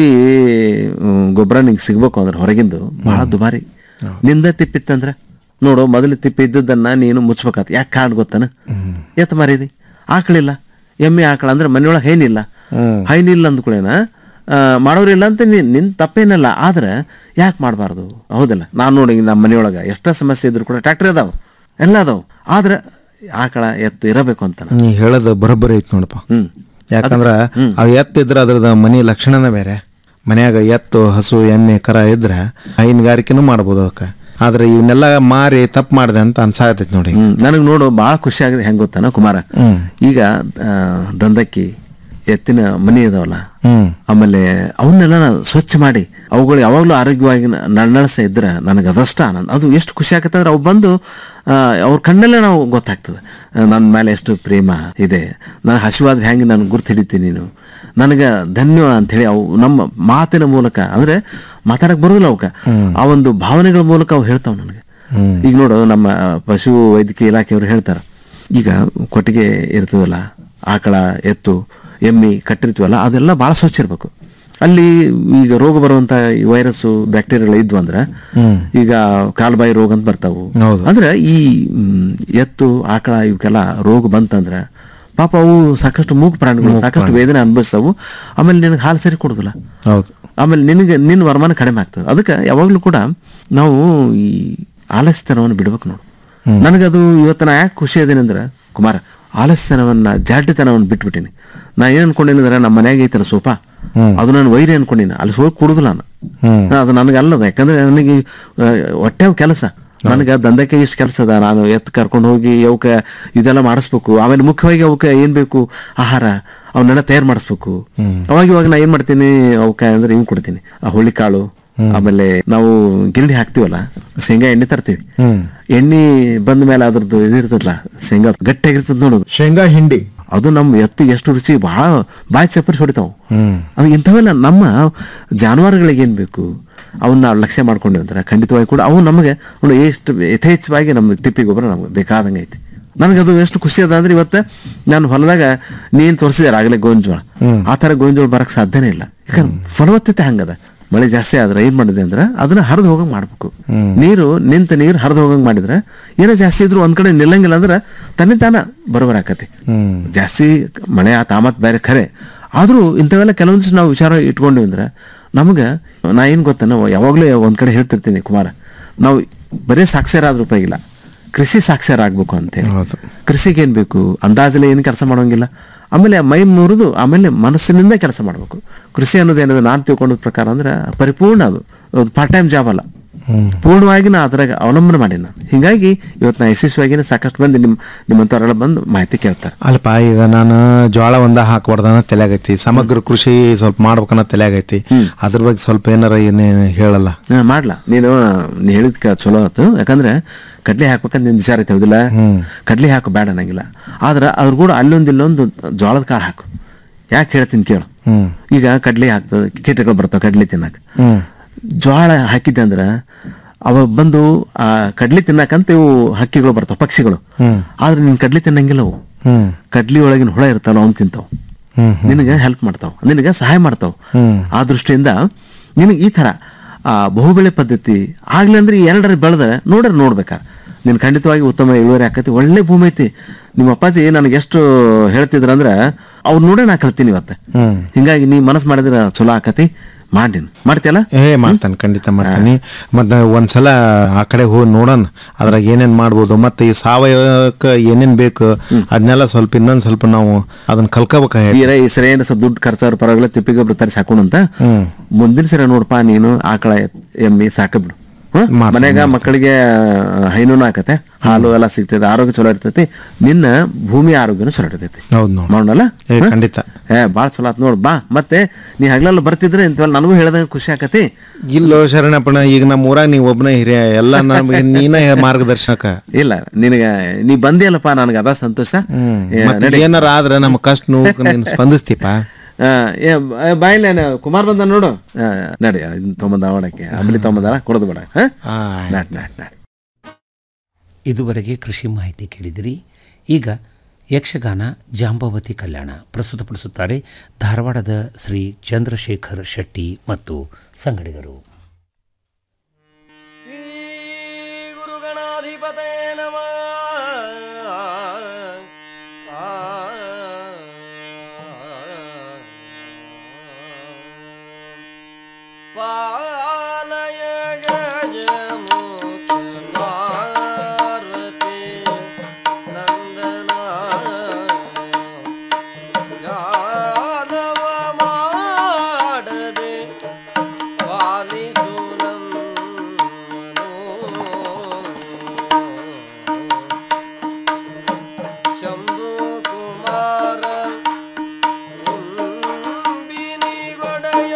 ಹ್ಮ್, ಗೊಬ್ಬರ ನಿಂಗೆ ಸಿಗ್ಬೇಕು ಅಂದ್ರೆ ಹೊರಗಿಂದು ಬಹಳ ದುಬಾರಿ ನಿಂದ ತಿಪ್ಪಿತ್ತಂದ್ರೆ ನೋಡು ಮೊದಲು ತಿಪ್ಪಿ ಇದ್ದದ್ದನ್ನ ನೀನು ಮುಚ್ಬೇಕಾತ ಯಾಕೆ ಕಾರಣ ಗೊತ್ತಾನ ಎತ್ತ ಮಾರಿದಿ ಆಕಳಿಲ್ಲ ಎಮ್ಮೆ ಆಕಳ ಅಂದ್ರೆ ಮನೆಯೊಳಗೆ ಹೈನಿಲ್ಲ ಹೈನಿಲ್ಲ ಅಂದ್ಕೊಳ್ಳೇನ ಆ, ಮಾಡೋರಿಲ್ಲ ಅಂತ ನೀನ್ ನಿನ್ ತಪ್ಪೇನಲ್ಲ ಆದ್ರೆ ಯಾಕೆ ಮಾಡಬಾರ್ದು ಹೌದಲ್ಲ ನಾನು ನೋಡಿ ನಮ್ಮ ಮನೆಯೊಳಗೆ ಎಷ್ಟ ಸಮಸ್ಯೆ ಇದ್ರು ಕೂಡ ಟ್ರ್ಯಾಕ್ಟರ್ ಅದಾವ ಎಲ್ಲ ಅದಾವ ಆದ್ರೆ ಆಕಳ ಎತ್ತು ಇರಬೇಕು ಅಂತ ನೀ ಹೇಳೋದು ಬರೋಬ್ಬರಿ ಐತಿ ನೋಡಪ್ಪ ಯಾಕಂದ್ರ ಅವ್ ಎತ್ತಿದ್ರ ಅದ್ರದ ಮನಿ ಲಕ್ಷಣನೇ ಬೇರೆ ಮನ್ಯಾಗ ಎತ್ತು ಹಸು ಎಮ್ಮೆ ಕರ ಇದ್ರ ಹೈನುಗಾರಿಕೆನೂ ಮಾಡ್ಬೋದು ಅದಕ್ಕೆ ಆದ್ರೆ ಇವನ್ನೆಲ್ಲ ಮಾರಿ ತಪ್ಪು ಮಾಡಿದೆ ಅಂತ ಅನ್ಸಾಕತೈತಿ ನೋಡಿ ನನಗೆ ನೋಡು ಭಾಳ ಖುಷಿ ಆಗಿದೆ ಹೆಂಗ್ ಗೊತ್ತಾನ ಕುಮಾರ ಹ್ಮ್. ಈಗ ಆ, ದಂದಕ್ಕಿ ಎತ್ತಿನ ಮನಿ ಅದಾವಲ್ಲ ಹ್ಮ್ ಆಮೇಲೆ ಅವನ್ನೆಲ್ಲ ನಾನು ಸ್ವಚ್ಛ ಮಾಡಿ ಅವುಗಳು ಯಾವಾಗಲೂ ಆರೋಗ್ಯವಾಗಿ ನನ್ನಳಸ ಇದ್ರೆ ನನಗೆ ಅದಷ್ಟ ಆನಂದ ಅದು ಎಷ್ಟು ಖುಷಿ ಆಗತ್ತೆ ಅಂದ್ರೆ ಅವು ಬಂದು ಆ, ಅವ್ರ ಕಣ್ಣಲ್ಲೇ ನಾವು ಗೊತ್ತಾಗ್ತದೆ ನನ್ನ ಮೇಲೆ ಎಷ್ಟು ಪ್ರೇಮ ಇದೆ ನಾನು ಹಸಿವಾದ್ರೆ ಹೆಂಗೆ ನಾನು ಗುರ್ತು ಹಿಡಿತೀನಿ ನೀನು ನನಗೆ ಧನ್ಯ ಅಂಥೇಳಿ ಅವು ನಮ್ಮ ಮಾತಿನ ಮೂಲಕ ಅಂದ್ರೆ ಮಾತಾಡಕ್ ಬರೋದಿಲ್ಲ ಅವಕ್ಕೆ ಆ ಒಂದು ಭಾವನೆಗಳ ಮೂಲಕ ಅವು ಹೇಳ್ತಾವ ನನಗೆ ಈಗ ನೋಡು ನಮ್ಮ ಪಶು ವೈದ್ಯಕೀಯ ಇಲಾಖೆಯವರು ಹೇಳ್ತಾರೆ ಈಗ ಕೊಟ್ಟಿಗೆ ಇರ್ತದಲ್ಲ ಆಕಳ ಎತ್ತು ಎಮ್ಮಿ ಕಟ್ಟಿರ್ತೀವಲ್ಲ ಅದೆಲ್ಲ ಭಾಳ ಸ್ವಚ್ಛ ಇರಬೇಕು ಅಲ್ಲಿ ಈಗ ರೋಗ ಬರುವಂತ ಈ ವೈರಸ್ಸು ಬ್ಯಾಕ್ಟೀರಿಯಾಗಳು ಇದ್ವು ಅಂದ್ರೆ ಈಗ ಕಾಲ್ಬಾಯಿ ರೋಗ ಅಂತ ಬರ್ತಾವು ಹೌದು. ಅಂದ್ರೆ ಈ ಮ್, ಎತ್ತು ಆಕಳ ಇವಕ್ಕೆಲ್ಲ ರೋಗ ಬಂತಂದ್ರೆ ಪಾಪ ಅವು ಸಾಕಷ್ಟು ಮೂಗು ಪ್ರಾಣಿಗಳು ಮೂಕ್ ಸಾಕಷ್ಟು ಪ್ರಾಣಿ. ವೇದನೆ ಅನುಭವಿಸ್ತಾವು ಆಮೇಲೆ ನಿನಗೆ ಹಾಲು ಸರಿ ಕೊಡುದಿಲ್ಲ ಹೌದು ಆಮೇಲೆ ನಿನಗೆ ನಿನ್ನ ವರಮಾನ ಕಡಿಮೆ ಆಗ್ತದೆ ಅದಕ್ಕೆ ಯಾವಾಗಲೂ ಕೂಡ ನಾವು ಈ ಆಲಸ್ಯತನವನ್ನು ಬಿಡ್ಬೇಕು ನೋಡು ನನಗದು ಇವತ್ತು ನಾ ಯಾಕೆ ಖುಷಿ ಅದೇನೆ ಅಂದ್ರೆ ಕುಮಾರ ಆಲಸ್ಯತನವನ್ನ ಜಾಡ್ಯತನವನ್ನು ಬಿಟ್ಬಿಟ್ಟಿನಿ ನಾ ಏನ್ ಅನ್ಕೊಂಡೇನಿ ಅಂದ್ರೆ ನಮ್ಮ ಮನ್ಯಾಗ ಐತಲ್ಲ ಸೋಫಾ ಅದು ನಾನು ವೈರಿ ಅನ್ಕೊಂಡಿನಿ ಅಲ್ಲಿ ಹೋಗಿ ಕುಡುದಿಲ್ಲ ನಾನು ಹ್ಮ್ ಅದು ನನಗೆ ಅಲ್ಲದ ಯಾಕಂದ್ರೆ ನನಗೆ ಆ, ಹೊಟ್ಟೆವ್ ಕೆಲಸ ನನಗೆ ದಂಧಕ್ಕೆ ಇಷ್ಟು ಕೆಲಸ ಅದ ನಾನು ಎತ್ತು ಕರ್ಕೊಂಡು ಹೋಗಿ ಅವಕ್ಕೆ ಇದೆಲ್ಲ ಮಾಡಿಸ್ಬೇಕು ಆಮೇಲೆ ಮುಖ್ಯವಾಗಿ ಅವಕ್ಕೆ ಏನ್ ಬೇಕು ಆಹಾರ ಅವನ್ನೆಲ್ಲ ತಯಾರು ಮಾಡಿಸ್ಬೇಕು ಅವಾಗ ಇವಾಗ ನಾ ಏನ್ ಮಾಡ್ತೀನಿ ಅವಕ್ಕೆ ಅಂದ್ರೆ ಇವ್ ಕೊಡ್ತೀನಿ ಆ ಹುಳ್ಳಿಕಾಳು ಆಮೇಲೆ ನಾವು ಗಿರಣಿ ಹಾಕ್ತಿವಲ್ಲ ಶೇಂಗಾ ಎಣ್ಣೆ ತರ್ತೀವಿ ಹ್ಮ್ ಎಣ್ಣೆ ಬಂದ ಮೇಲೆ ಅದ್ರದ್ದು ಇದಿರ್ತದಲ್ಲ ಶೇಂಗಾ ಗಟ್ಟಿಯಾಗಿರ್ತದ ನೋಡೋದು ಶೇಂಗಾ ಹಿಂಡಿ ಅದು ನಮ್ಮ ಎತ್ತು ಎಷ್ಟು ರುಚಿ ಬಹಳ ಬಾಯಿ ಚಪ್ಪರಿಸಿ ಹೊಡಿತಾವು ಹ್ಮ್ ಅದು ಇಂಥವೆಲ್ಲ ನಮ್ಮ ಜಾನುವಾರುಗಳಿಗೆ ಏನು ಬೇಕು ಅವನ್ನ ಲಕ್ಷ್ಯ ಮಾಡ್ಕೊಂಡ್ವಿ ಅಂದ್ರೆ ಖಂಡಿತವಾಗಿ ಕೂಡ ಅವು ನಮಗೆ ನೋಡಿ ಎಷ್ಟು ಯಥೇಚ್ಛವಾಗಿ ನಮ್ಮ ತಿಪ್ಪಿ ಗೊಬ್ಬರ ನಮ್ಗೆ ಬೇಕಾದಂಗೆ ಐತಿ ನನಗೆ ಅದು ಎಷ್ಟು ಖುಷಿ ಅದ ಅಂದ್ರೆ ಇವತ್ತು ನಾನು ಹೊಲದಾಗ ನೀನು ತೋರಿಸಿದಾರೆ ಆಗಲೇ ಗೋವಿನ ಆ ಥರ ಗೋವಿನ ಬರಕ್ಕೆ ಸಾಧ್ಯನೇ ಇಲ್ಲ ಯಾಕಂದ್ರೆ ಫಲವತ್ತತೆ ಹಂಗದ ಮಳೆ ಜಾಸ್ತಿ ಆದ್ರೆ ಏನ್ ಮಾಡಿದೆ ಅಂದ್ರೆ ಅದನ್ನ ಹರಿದು ಹೋಗಂಗ್ ಮಾಡ್ಬೇಕು ನೀರು ನಿಂತ ನೀರು ಹರಿದು ಹೋಗಂಗ್ ಮಾಡಿದ್ರೆ ಏನೋ ಜಾಸ್ತಿ ಇದ್ರು ಒಂದ್ ಕಡೆ ನಿಲ್ಲಂಗಿಲ್ಲ ಅಂದ್ರೆ ತನ್ನೇ ತಾನ ಬರೋಬರ್ ಆಕತಿ ಹ್ಮ್ ಜಾಸ್ತಿ ಮಳೆ ಆ ತಾಮತ್ ಬೇರೆ ಖರೆ ಆದರೂ ಇಂಥವೆಲ್ಲ ಕೆಲವೊಂದಿಷ್ಟು ನಾವು ವಿಚಾರ ಇಟ್ಕೊಂಡ್ವಿ ಅಂದ್ರೆ ನಮಗೆ ನಾ ಏನು ಗೊತ್ತ ನಾವು ಯಾವಾಗಲೂ ಒಂದು ಕಡೆ ಹೇಳ್ತಿರ್ತೀನಿ ಕುಮಾರ ನಾವು ಬರೀ ಸಾಕ್ಷರ ಆದ್ರೂ ಉಪಯೋಗಿಲ್ಲ ಕೃಷಿ ಸಾಕ್ಷರ ಆಗ್ಬೇಕು ಅಂತೇಳಿ ಕೃಷಿಗೆ ಏನು ಬೇಕು ಅಂದಾಜಲ್ಲಿ ಏನು ಕೆಲಸ ಮಾಡೋಂಗಿಲ್ಲ ಆಮೇಲೆ ಮೈ ಮುರಿದು ಆಮೇಲೆ ಮನಸ್ಸಿನಿಂದ ಕೆಲಸ ಮಾಡಬೇಕು ಕೃಷಿ ಅನ್ನೋದು ಏನದು ನಾನು ತಿಳ್ಕೊಂಡ ಪ್ರಕಾರ ಅಂದ್ರೆ ಪರಿಪೂರ್ಣ ಅದು ಅದು ಪಾರ್ಟ್ ಟೈಮ್ ಜಾಬ್ ಅಲ್ಲ ಪೂರ್ಣವಾಗಿ ನಾ ಅದ್ರಾಗ ಅವಲಂಬನೆ ಮಾಡಿ ನಾನು ಹಿಂಗಾಗಿ ಇವತ್ತು ನಾ ಯಶಸ್ವಿಯಾಗಿ ಸಾಕಷ್ಟು ಮಂದಿ ನಿಮ್ಮ ನಿಮ್ಮಂಥವರೆಲ್ಲ ಬಂದು ಮಾಹಿತಿ ಕೇಳ್ತಾರೆ ಅಲ್ಪ ಈಗ ನಾನು ಜೋಳ ಒಂದ ಹಾಕ್ಬಾರ್ದನ್ನ ತಲೆಯಾಗೈತಿ ಸಮಗ್ರ ಕೃಷಿ ಸ್ವಲ್ಪ ಮಾಡ್ಬೇಕನ್ನ ತಲೆಯಾಗೈತಿ ಅದ್ರ ಬಗ್ಗೆ ಸ್ವಲ್ಪ ಏನಾರ ಏನೇನು ಹೇಳಲ್ಲ ಹಾ, ಮಾಡ್ಲಾ ನೀನು ನೀ ಹೇಳಿದ್ಕ ಚಲೋ ಆಯ್ತು ಯಾಕಂದ್ರೆ ಕಡ್ಲಿ ಹಾಕ್ಬೇಕಂತ ನಿನ್ ವಿಚಾರ ಐತೆ ಹೌದಿಲ್ಲ ಕಡ್ಲಿ ಹಾಕು ಬೇಡ ಅನ್ನಂಗಿಲ್ಲ ಆದ್ರೆ ಅದ್ರ ಕೂಡ ಅಲ್ಲೊಂದು ಇಲ್ಲೊಂದು ಜೋಳದ ಕಾಳು ಹಾಕು ಯಾಕೆ ಹೇಳ್ತೀನಿ ಕೇಳು ಹ್ಮ್ ಈಗ ಕಡ್ಲಿ ಹಾಕ್ತದೆ ಕೀಟಗಳು ಬರ್ತಾವೆ ಕಡ್ಲಿ ತಿನ್ನಕ್ಕೆ ಹ್ಮ್ ಜೋಳ ಹಾಕಿದ್ದೆ ಅಂದ್ರೆ ಅವ ಬಂದು ಆ ಕಡ್ಲಿ ತಿನ್ನಕಂತ ಇವು ಹಕ್ಕಿಗಳು ಬರ್ತಾವ ಪಕ್ಷಿಗಳು ಹ್ಮ್ ಆದ್ರೆ ನೀನ್ ಕಡ್ಲಿ ತಿನ್ನಂಗಿಲ್ಲ ಅವು ಹ್ಮ್ ಕಡ್ಲಿ ಒಳಗಿನ ಹುಳ ಇರ್ತಾವಲ್ಲ ಅವ್ನು ತಿಂತಾವ ಹ್ಮ್ ನಿನಗೆ ಹೆಲ್ಪ್ ಮಾಡ್ತಾವ ನಿನಗೆ ಸಹಾಯ ಮಾಡ್ತಾವ ಹ್ಮ್ ಆ ದೃಷ್ಟಿಯಿಂದ ನಿನಗೆ ಈ ಥರ ಆ ಬಹುಬೆಳೆ ಪದ್ಧತಿ ಆಗ್ಲಿ ಅಂದ್ರೆ ಈ ಎರಡರ ಬೆಳೆದ್ರೆ ನೋಡ್ರೆ ನೋಡ್ಬೇಕಾರೆ ನೀನು ಖಂಡಿತವಾಗಿ ಉತ್ತಮ ಇಳುವರಿ ಆಕತಿ ಒಳ್ಳೆ ಭೂಮಿ ಐತಿ ನಿಮ್ಮ ಅಪ್ಪಾಜಿ ನನಗೆ ಎಷ್ಟು ಹೇಳ್ತಿದ್ರ ಅಂದ್ರೆ ಅವ್ರು ನೋಡೇ ನಾ ಕಲ್ತೀನಿ ಇವತ್ತು ಹ್ಮ್ ಹಿಂಗಾಗಿ ನೀ ಮನಸ್ಸು ಮಾಡಿದ್ರೆ ಚಲೋ ಆಕತಿ ಮಾಡಿ ಮಾಡ್ತೀಯಲ್ಲ ಏ ಮಾಡ್ತಾನೆ ಖಂಡಿತ ಮಾಡ್ತಾನೆ ಮತ್ತೆ ಒಂದ್ಸಲ ಆ ಕಡೆ ಹೋಗಿ ನೋಡೋಣ ಅದ್ರಾಗ ಏನೇನ್ ಮಾಡ್ಬೋದು ಮತ್ತೆ ಈ ಸಾವಯವಕ್ಕೆ ಏನೇನ್ ಬೇಕು ಅದನ್ನೆಲ್ಲ ಸ್ವಲ್ಪ ಇನ್ನೊಂದ್ ಸ್ವಲ್ಪ ನಾವು ಅದನ್ನ ಕಲ್ಕೋಬೇಕಾಗಿ ಈರ ಈ ಸರಿ ಏನು ಸ್ವಲ್ಪ ದುಡ್ಡು ಖರ್ಚಾದ್ರು ಪರವಾಗಿಲ್ಲ ತಿಪ್ಪಿ ಗೊಬ್ಬರ ತರಿಸಿ ಹಾಕೋಣಂತ ಹ್ಮ್ ಮುಂದಿನ ಸರಿ ನೋಡಪ್ಪ ನೀನು ಆಕಳ ಎತ್- ಎಮ್ಮಿ ಸಾಕಬಿಡು ಮನೆಗ ಮಕ್ಕಳಿಗೆ ಹೈನೂ ಆಕತೆ ಹಾಲು ಎಲ್ಲ ಸಿಗ್ತದೆ ಆರೋಗ್ಯ ಚಲೋ ಇರ್ತೈತಿ ನಿನ್ನ ಭೂಮಿ ಆರೋಗ್ಯನೂ ಚಲೋ ಇರ್ತೈತಿ ಹೌದು ನೋಡಿ ಮಾಡೋಣಲ್ಲ ಏ ಖಂಡಿತ ಏ ಭಾಳ ಚಲೋ ಆತ್ ನೋಡು ಬಾ ಮತ್ತೆ ನೀ ಹಗಲೆಲ್ಲ ಬರ್ತಿದ್ರೆ ಇಂಥವೆಲ್ಲ ನನಗೂ ಹೇಳ್ದಂಗೆ ಖುಷಿ ಆಕತಿ ಇಲ್ಲೋ ಶರಣಪ್ಪಣ ಈಗ ನಮ್ಮ ಊರಾಗ ನೀವು ಒಬ್ಬನೇ ಹಿರಿಯ ಎಲ್ಲ ನಮ್ಗೆ ನೀನೇ ಮಾರ್ಗದರ್ಶಕ ಇಲ್ಲ ನಿನಗೆ ನೀ ಬಂದಿಯಲ್ಲಪ್ಪ ನನಗೆ ಅದ ಸಂತೋಷ ಏ, ಮತ್ತೆ ನಡಿ. ಏನಾರ ಆದ್ರೆ ನಮ್ಮ ಕಷ್ಟ ನೋವು ನೀನು ಸ್ಪಂದಿಸ್ತೀಪ ಆ, ಏ ಬ- ಬಾಯಿಲೆ ಕುಮಾರ್ ಬಂದ ನೋಡು ಆ, ನಡಿ ಇದನ್ನ ತೊಗೊಂಬಂದ ಅವಡಕ್ಕೆ ಅಂಬಲಿ ತೊಗೊಂಬಂದಾಳ ಕೊಡೋದು ಬೇಡ ಹಾ ನಾಟ್ ನಾಟ್ ನಾಟ್ ಇದುವರೆಗೆ ಕೃಷಿ ಮಾಹಿತಿ ಕೇಳಿದಿರಿ ಈಗ ಯಕ್ಷಗಾನ ಜಾಂಬವತಿ ಕಲ್ಯಾಣ ಪ್ರಸ್ತುತಪಡಿಸುತ್ತಾರೆ ಧಾರವಾಡದ ಶ್ರೀ ಚಂದ್ರಶೇಖರ್ ಶೆಟ್ಟಿ ಮತ್ತು ಸಂಗಡಿಗರು ಗುರುಗಣಾಧಿಪತೇ ನಮಃ ಪಾಲಯ ಗಜಮುಖ ಪಾರ್ವತಿ ನಂದನ ಗಾನವ ಮಾಡದೆ ಪಾಲಿಸು ಶಂಭು ಕುಮಾರ ಬಿನಿಗೊಡೆಯ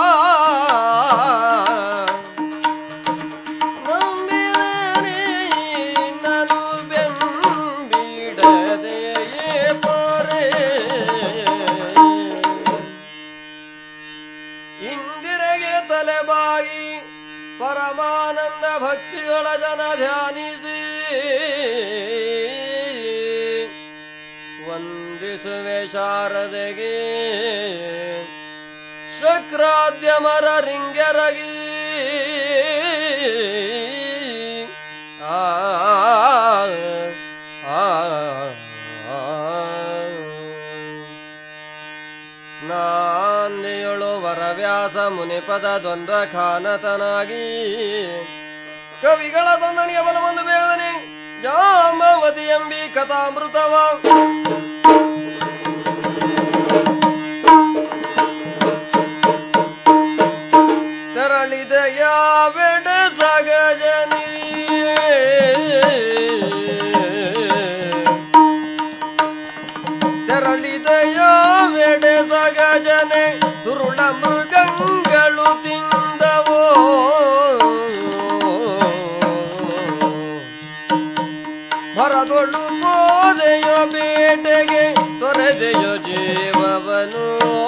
ನಂಬಿರನೆ ನನು ಬೆಂಬಿಡದೆಯೇ ಪೊರೆ ಇಂದಿರೆಗೆ ತಲೆಬಾಗಿ ಪರಮಾನಂದ ಭಕ್ತಿಗಳ ಜನ ಧ್ಯಾನಿಸಿ ವಂದಿಸುವೆ ಶಾರದೆಗೆ ಶಕ್ರಾದ್ಯಮರ ರಿಂಗರಗಿ ಆ ಆ, ಆ, ನಾಂದಿಯೊಳು ವರವ್ಯಾಸ ಮುನಿಪದ ದ್ವಂದ್ವ ಖಾನತನಾಗಿ ಕವಿಗಳ ತಂದಣಿಯ ಬಲವನ್ನು ಬೇಳುವನೆ ಜಾಮವತಿ ಎಂಬಿ ಕಥಾಮೃತವ ತೆರಳಿದ ಯಾವೆಡೆ ಸಗಜನಿ ತೆರಳಿದ ಯಾವೆಡೆ ಸಗಜನೆ ದುರುಳ ಮೃಗಂಗಳು ತಿಂದವೋ ಭರದೊಳು ಬೋದೆಯೋ ಬೇಟೆಗೆ ತೊರೆದೆಯೋ ಜೀವವನು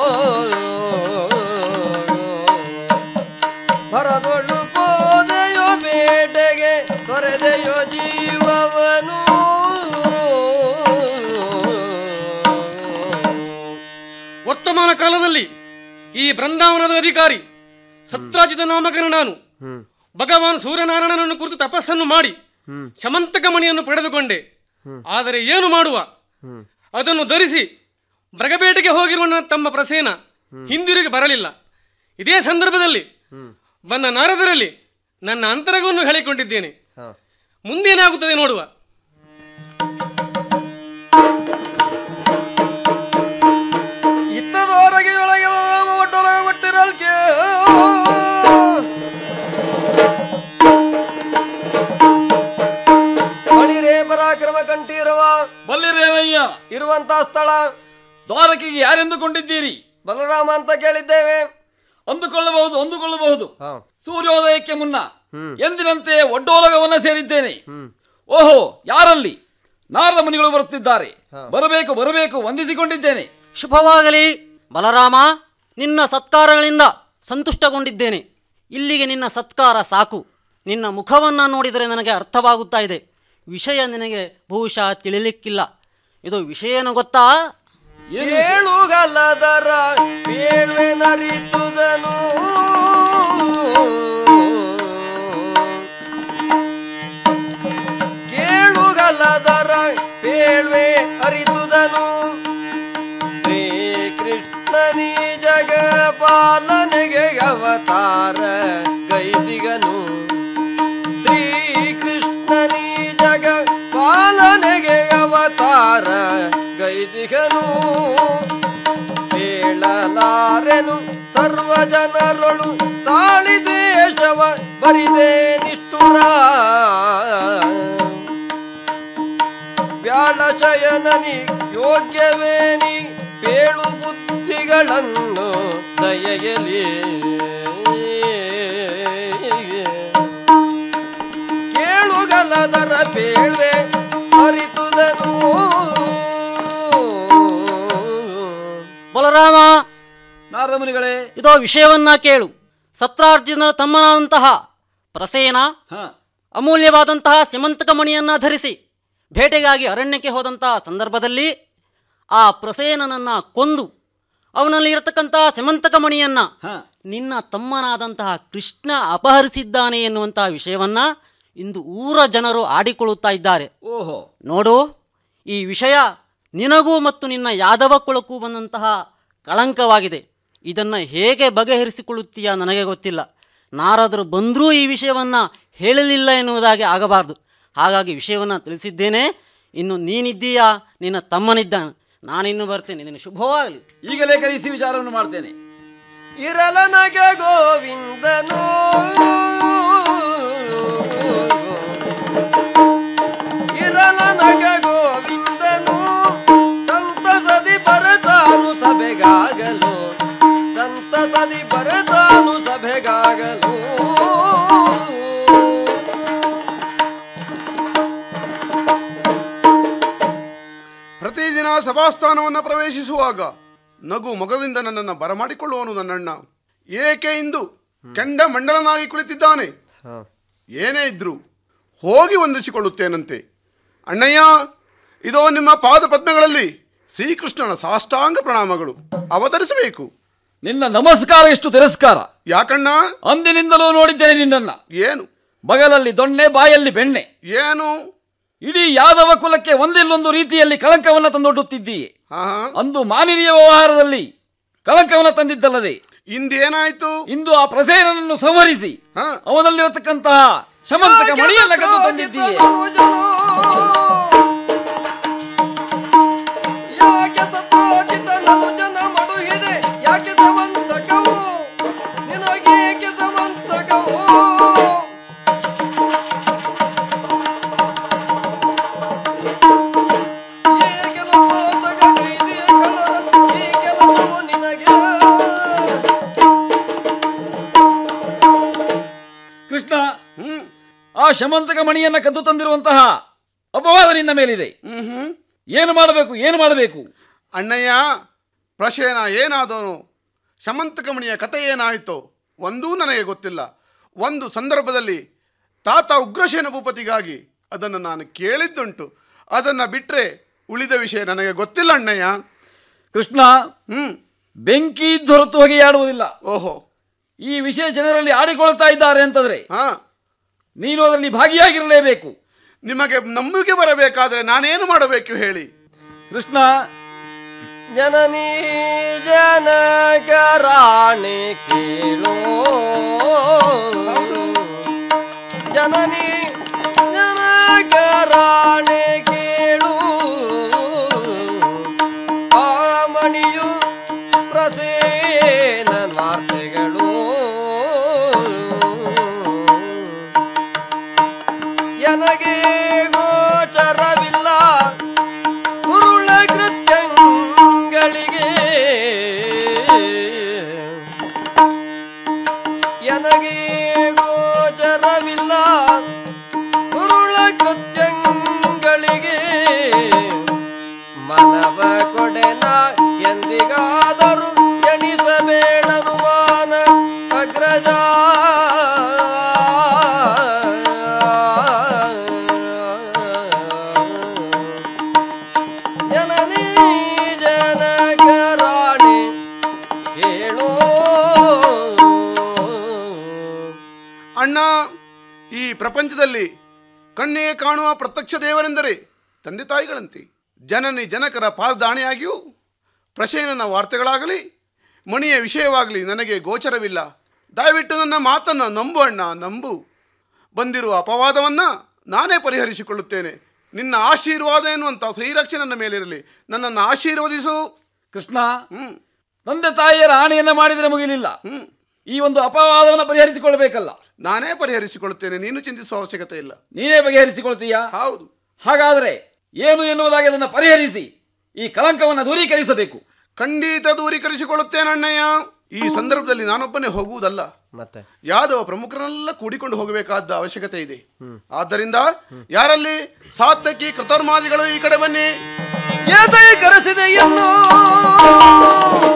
ಭರದೊಳು ಬೋದೆಯೋ ಬೇಟೆಗೆ ತೊರೆದೆಯೋ ಜೀವವನು ವರ್ತಮಾನ ಕಾಲದಲ್ಲಿ ಈ ಬೃಂದಾವನದ ಅಧಿಕಾರಿ ಸತ್ರಾಜಿತ ನಾಮಕನ ನಾನು ಭಗವಾನ್ ಸೂರ್ಯನಾರಾಯಣನನ್ನು ಕುರಿತು ತಪಸ್ಸನ್ನು ಮಾಡಿ ಶಮಂತಕ ಮಣಿಯನ್ನು ಪಡೆದುಕೊಂಡೆ ಆದರೆ ಏನು ಮಾಡುವ ಅದನ್ನು ಧರಿಸಿ ಮೃಗಬೇಟೆಗೆ ಹೋಗಿರುವ ನನ್ನ ತಮ್ಮ ಪ್ರಸೇನ ಹಿಂದಿರುಗಿ ಬರಲಿಲ್ಲ ಇದೇ ಸಂದರ್ಭದಲ್ಲಿ ಬಂದ ನಾರದರಲ್ಲಿ ನನ್ನ ಅಂತರಗವನ್ನು ಹೇಳಿಕೊಂಡಿದ್ದೇನೆ ಮುಂದೇನಾಗುತ್ತದೆ ನೋಡುವ ಇತ್ತದವರೆಗೆ ಒಳಗೆ ಒಟ್ಟೊಳಗೆ ಕೊಟ್ಟಿರಲ್ಕೆ ಬಳಿರೇ ಪರಾಕ್ರಮ ಕಂಠೀರವ ಬಲ್ಲಿರೇವಯ್ಯ ಇರುವಂತ ಸ್ಥಳ ದ್ವಾರಕೆಗೆ ಯಾರೆಂದುಕೊಂಡಿದ್ದೀರಿ ಬಲರಾಮ ಅಂತ ಕೇಳಿದ್ದೇವೆ ಅಂದುಕೊಳ್ಳಬಹುದು ಅಂದುಕೊಳ್ಳಬಹುದು ಸೂರ್ಯೋದಯಕ್ಕೆ ಮುನ್ನ ಎಂದಿನಂತೆ ಒಡ್ಡೋಲಗವನ್ನ ಸೇರಿದ್ದೇನೆ ಓಹೋ ಯಾರಲ್ಲಿ ನಾರದ ಮುನಿಗಳು ಬರುತ್ತಿದ್ದಾರೆ ಬರಬೇಕು ಬರಬೇಕು ವಂದಿಸಿಕೊಂಡಿದ್ದೇನೆ ಶುಭವಾಗಲಿ ಬಲರಾಮ ನಿನ್ನ ಸತ್ಕಾರಗಳಿಂದ ಸಂತುಷ್ಟಗೊಂಡಿದ್ದೇನೆ ಇಲ್ಲಿಗೆ ನಿನ್ನ ಸತ್ಕಾರ ಸಾಕು ನಿನ್ನ ಮುಖವನ್ನು ನೋಡಿದರೆ ನನಗೆ ಅರ್ಥವಾಗುತ್ತಾ ಇದೆ ವಿಷಯ ನಿನಗೆ ಬಹುಶಃ ತಿಳಿಲಿಕ್ಕಿಲ್ಲ ಇದು ವಿಷಯ ಏನು ಗೊತ್ತಾ ಏಳುಗಲದರ ಏಳ್ವೆ ನರಿತುದನು ಕೇಳುಗಲದರ ಪೇಳ್ವೆ ಅರಿತುದನು ಶ್ರೀಕೃಷ್ಣನಿ ಜಗ ಪಾಲನೆಗೆ ಅವತಾರ ಗೈದಿಗನು ಶ್ರೀಕೃಷ್ಣನಿ ಜಗ ಪಾಲನೆಗೆ ಅವತಾರ ಗೈದಿಗನು ಹೇಳಲಾರೆನು ಸರ್ವ ಜನರೊಳು ತಾಳಿ ದ್ವೇಷವ ಬರಿದೆ ನಿಷ್ಠುರ ವ್ಯಾಳಶಯನನಿ ಯೋಗ್ಯವೇನಿ ಪೇಳು ಬುದ್ಧ ಬಲರಾಮ ನಾರದ ಮುನಿಗಳೇ ಇದೋ ವಿಷಯವನ್ನ ಕೇಳು ಸತ್ರಾರ್ಜುನ ತಮ್ಮನಾದಂತಹ ಪ್ರಸೇನ ಹ ಅಮೂಲ್ಯವಾದಂತಹ ಸಿಮಂತಕ ಮಣಿಯನ್ನ ಧರಿಸಿ ಬೇಟೆಗಾಗಿ ಅರಣ್ಯಕ್ಕೆ ಹೋದಂತಹ ಸಂದರ್ಭದಲ್ಲಿ ಆ ಪ್ರಸೇನನನ್ನ ಕೊಂದು ಅವನಲ್ಲಿ ಇರತಕ್ಕಂತಹ ಸಿಮಂತಕ ಮಣಿಯನ್ನ ನಿನ್ನ ತಮ್ಮನಾದಂತಹ ಕೃಷ್ಣ ಅಪಹರಿಸಿದ್ದಾನೆ ಎನ್ನುವಂತಹ ವಿಷಯವನ್ನ ಇಂದು ಊರ ಜನರು ಆಡಿಕೊಳ್ಳುತ್ತಾ ಇದ್ದಾರೆ ಓಹೋ ನೋಡು ಈ ವಿಷಯ ನಿನಗೂ ಮತ್ತು ನಿನ್ನ ಯಾದವ ಕುಲಕ್ಕೂ ಬಂದಂತಹ ಕಳಂಕವಾಗಿದೆ ಇದನ್ನು ಹೇಗೆ ಬಗೆಹರಿಸಿಕೊಳ್ಳುತ್ತೀಯಾ ನನಗೆ ಗೊತ್ತಿಲ್ಲ ನಾರಾದರೂ ಬಂದರೂ ಈ ವಿಷಯವನ್ನು ಹೇಳಲಿಲ್ಲ ಎನ್ನುವುದಾಗಿ ಆಗಬಾರ್ದು ಹಾಗಾಗಿ ವಿಷಯವನ್ನು ತಿಳಿಸಿದ್ದೇನೆ ಇನ್ನು ನೀನಿದ್ದೀಯಾ ನಿನ್ನ ತಮ್ಮನಿದ್ದಾನೆ ನಾನಿನ್ನು ಬರ್ತೇನೆ ನಿನ್ನ ಶುಭವಾಗಲಿ ಈಗಲೇ ಕರೆಸಿ ವಿಚಾರವನ್ನು ಮಾಡ್ತೇನೆ ಇರಲನಗೆ ಗೋವಿಂದನು ಇರಲನಗೆ ಗೋವಿಂದನು ಸಂತಸದಿ ಬರತಾನು ಸಭೆಗಾಗಲು ಸಂತಸದಿ ಬರತಾನು ಸಭೆಗಾಗಲು ಪ್ರತಿದಿನ ಸಭಾಸ್ಥಾನವನ್ನು ಪ್ರವೇಶಿಸುವಾಗ ನಗು ಮೊಗದಿಂದ ನನ್ನನ್ನು ಬರಮಾಡಿಕೊಳ್ಳುವನು ನನ್ನಣ್ಣ ಏಕೆ ಇಂದು ಕೆಂಡ ಮಂಡಲನಾಗಿ ಕುಳಿತಿದ್ದಾನೆ ಏನೇ ಇದ್ರು ಹೋಗಿ ವಂದಿಸಿಕೊಳ್ಳುತ್ತೇನಂತೆ ಅಣ್ಣಯ್ಯ ಇದೋ ನಿಮ್ಮ ಪಾದ ಪದ್ಮಗಳಲ್ಲಿ ಶ್ರೀಕೃಷ್ಣನ ಸಾಷ್ಟಾಂಗ ಪ್ರಣಾಮಗಳು ಅವತರಿಸಬೇಕು ನಿನ್ನ ನಮಸ್ಕಾರ ಎಷ್ಟು ತಿರಸ್ಕಾರ ಯಾಕಣ್ಣ ಅಂದಿನಿಂದಲೂ ನೋಡಿದ್ದೇನೆ ನಿನ್ನನ್ನ ಏನು ಬಗಲಲ್ಲಿ ದೊಣ್ಣೆ ಬಾಯಲ್ಲಿ ಬೆಣ್ಣೆ ಏನು ಇಡೀ ಯಾದವ ಕುಲಕ್ಕೆ ಒಂದಿಲ್ಲೊಂದು ರೀತಿಯಲ್ಲಿ ಕಳಂಕವನ್ನ ತಂದೊಡ್ಡುತ್ತಿದ್ದೀಯೆ ಅಂದು ಮಾನವೀಯ ವ್ಯವಹಾರದಲ್ಲಿ ಕಳಂಕವನ್ನ ತಂದಿದ್ದಲ್ಲದೆ ಇಂದೇನಾಯ್ತು ಇಂದು ಆ ಪ್ರಸೇನನ್ನು ಸಂಹರಿಸಿ ಅವನಲ್ಲಿರತಕ್ಕಂತಹ ಶಮಂತಕ ಮಣಿಯನ್ನ ಕದ್ದು ತಂದಿದ್ದೀಯೆ ಯಾಕೆ ಸತ್ರೋಚಿತ ನನು ಜನ ಮಡುಹಿದೆ ಯಾಕೆ ಸಮಂತಕವು ನಿನಗೇಕೆ ಸಮಂತಕವು ಏಕೆಲು ಮೋಸಗ ಗೈದಿಯ ಕಳ್ಳರನ್ನು ಈ ಕೆಲಸವು ನಿನಗೆ ಕೃಷ್ಣ ಆ ಶಮಂತಕ ಮಣಿಯನ್ನ ಕದ್ದು ತಂದಿರುವಂತಹ ಅಪವಾದ ನಿನ್ನ ಮೇಲಿದೆ ಏನು ಮಾಡಬೇಕು ಏನು ಮಾಡಬೇಕು ಅಣ್ಣಯ್ಯ ಪ್ರಶೇನ ಏನಾದವನು ಶಮಂತಕಮಣಿಯ ಕಥೆ ಏನಾಯಿತೋ ಒಂದೂ ನನಗೆ ಗೊತ್ತಿಲ್ಲ ಒಂದು ಸಂದರ್ಭದಲ್ಲಿ ತಾತ ಉಗ್ರಸೇನ ಭೂಪತಿಗಾಗಿ ಅದನ್ನು ನಾನು ಕೇಳಿದ್ದುಂಟು ಅದನ್ನು ಬಿಟ್ಟರೆ ಉಳಿದ ವಿಷಯ ನನಗೆ ಗೊತ್ತಿಲ್ಲ ಅಣ್ಣಯ್ಯ ಕೃಷ್ಣ ಬೆಂಕಿ ಇದ್ದು ಹೊರತು ಹೊಗೆಯಾಡುವುದಿಲ್ಲ ಓಹೋ ಈ ವಿಷಯ ಜನರಲ್ಲಿ ಆಡಿಕೊಳ್ತಾ ಇದ್ದಾರೆ ಅಂತಂದ್ರೆ ನೀನು ಅದರಲ್ಲಿ ಭಾಗಿಯಾಗಿರಲೇಬೇಕು ನಿಮಗೆ ನಂಬಿಕೆ ಬರಬೇಕಾದ್ರೆ ನಾನೇನು ಮಾಡಬೇಕು ಹೇಳಿ ಕೃಷ್ಣ ಜನನಿ ಜನಕರಾಣಿ ಕೇಳೋ ಜನನಿ ಜನಕರಾಣಿ ಕೇಳು ಆ ಮಣಿಯು ಪ್ರಸೇನ ವಾರ್ತೆಗಳು ನನಗೆ ಗೋಚರವಿಲ್ಲ ಉರುಳ ಕೃತ್ಯಗಳಿಗೆ ನನಗೆ ಗೋಚರವಿಲ್ಲ ಉರುಳ ಕೃತ್ಯಗಳಿಗೆ ಮನವ ಕೊಡೆನ ಎಂದಿಗಾದರೂ ಎಣಿಸಬೇಡನುಮಾನ ಅಗ್ರಜ ಜನನಿ ಜನಕರಾಣಿ ಕೇಳೋ ಅಣ್ಣ ಈ ಪ್ರಪಂಚದಲ್ಲಿ ಕಣ್ಣಿಗೆ ಕಾಣುವ ಪ್ರತ್ಯಕ್ಷ ದೇವರೆಂದರೆ ತಂದೆ ತಾಯಿಗಳಂತೆ ಜನನಿ ಜನಕರ ಪಾದದಾಣೆಯಾಗಿಯೂ ಪ್ರಶೇನನ ವಾರ್ತೆಗಳಾಗಲಿ ಮಣಿಯ ವಿಷಯವಾಗಲಿ ನನಗೆ ಗೋಚರವಿಲ್ಲ ದಯವಿಟ್ಟು ನನ್ನ ಮಾತನ್ನು ನಂಬು ಅಣ್ಣ ನಂಬು ಬಂದಿರುವ ಅಪವಾದವನ್ನು ನಾನೇ ಪರಿಹರಿಸಿಕೊಳ್ಳುತ್ತೇನೆ ನಿನ್ನ ಆಶೀರ್ವಾದ ಎನ್ನುವಂಥ ಶ್ರೀರಕ್ಷೆ ನನ್ನ ಮೇಲಿರಲಿ ನನ್ನನ್ನು ಆಶೀರ್ವದಿಸು ಕೃಷ್ಣ ತಂದೆ ತಾಯಿಯರ ಆಣೆಯನ್ನ ಮಾಡಿದರೆ ಮುಗಿಲಿಲ್ಲ ಈ ಒಂದು ಅಪವಾದವನ್ನು ಪರಿಹರಿಸಿಕೊಳ್ಬೇಕಲ್ಲ ನಾನೇ ಪರಿಹರಿಸಿಕೊಳ್ಳುತ್ತೇನೆ ನೀನು ಚಿಂತಿಸುವ ಅವಶ್ಯಕತೆ ಇಲ್ಲ ನೀನೇ ಬಗೆಹರಿಸಿಕೊಳ್ತೀಯಾ ಹೌದು ಹಾಗಾದ್ರೆ ಏನು ಎನ್ನುವುದಾಗಿ ಅದನ್ನು ಪರಿಹರಿಸಿ ಈ ಕಳಂಕವನ್ನು ದೂರೀಕರಿಸಬೇಕು ಖಂಡಿತ ದೂರೀಕರಿಸಿಕೊಳ್ಳುತ್ತೇನೆ ಅಣ್ಣಯ್ಯ ಈ ಸಂದರ್ಭದಲ್ಲಿ ನಾನೊಬ್ಬನೇ ಹೋಗುವುದಲ್ಲ ಮತ್ತೆ ಯಾದವ ಪ್ರಮುಖರನ್ನೆಲ್ಲ ಕೂಡಿಕೊಂಡು ಹೋಗಬೇಕಾದ ಅವಶ್ಯಕತೆ ಇದೆ ಆದ್ದರಿಂದ ಯಾರಲ್ಲಿ ಸಾತ್ತಕಿ ಕೃತರ್ಮಾದಿಗಳು ಈ ಕಡೆ ಬನ್ನಿ ಏತೈ ಕರೆಸಿದೆ ಎಂದು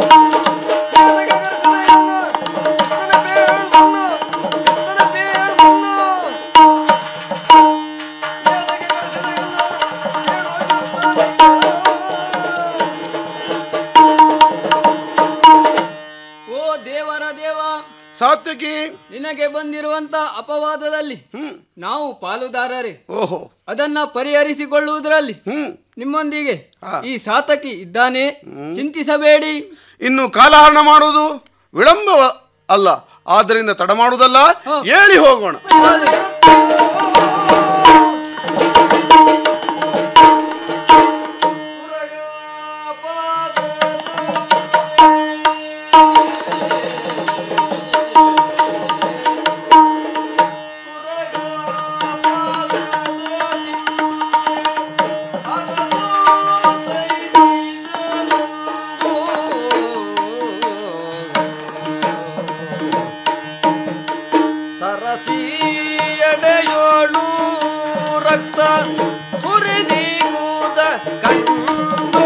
ದೇವ ಸಾತ್ವಿಕಿ ನಿನಗೆ ಬಂದಿರುವಂತ ಅಪವಾದದಲ್ಲಿ ನಾವು ಪಾಲುದಾರರೇ ಓಹೋ ಅದನ್ನ ಪರಿಹರಿಸಿಕೊಳ್ಳುವುದರಲ್ಲಿ ನಿಮ್ಮೊಂದಿಗೆ ಈ ಸಾತಕಿ ಇದ್ದಾನೆ ಚಿಂತಿಸಬೇಡಿ ಇನ್ನು ಕಾಲಹರಣ ಮಾಡುವುದು ವಿಳಂಬ ಅಲ್ಲ ಆದ್ದರಿಂದ ತಡ ಮಾಡುವುದಲ್ಲ ಹೇಳಿ ಹೋಗೋಣ ಸರಸಿಯಡೆಯೋಳು ರಕ್ತ ಸುರಿದೀಗುವುದ ಕಂಡು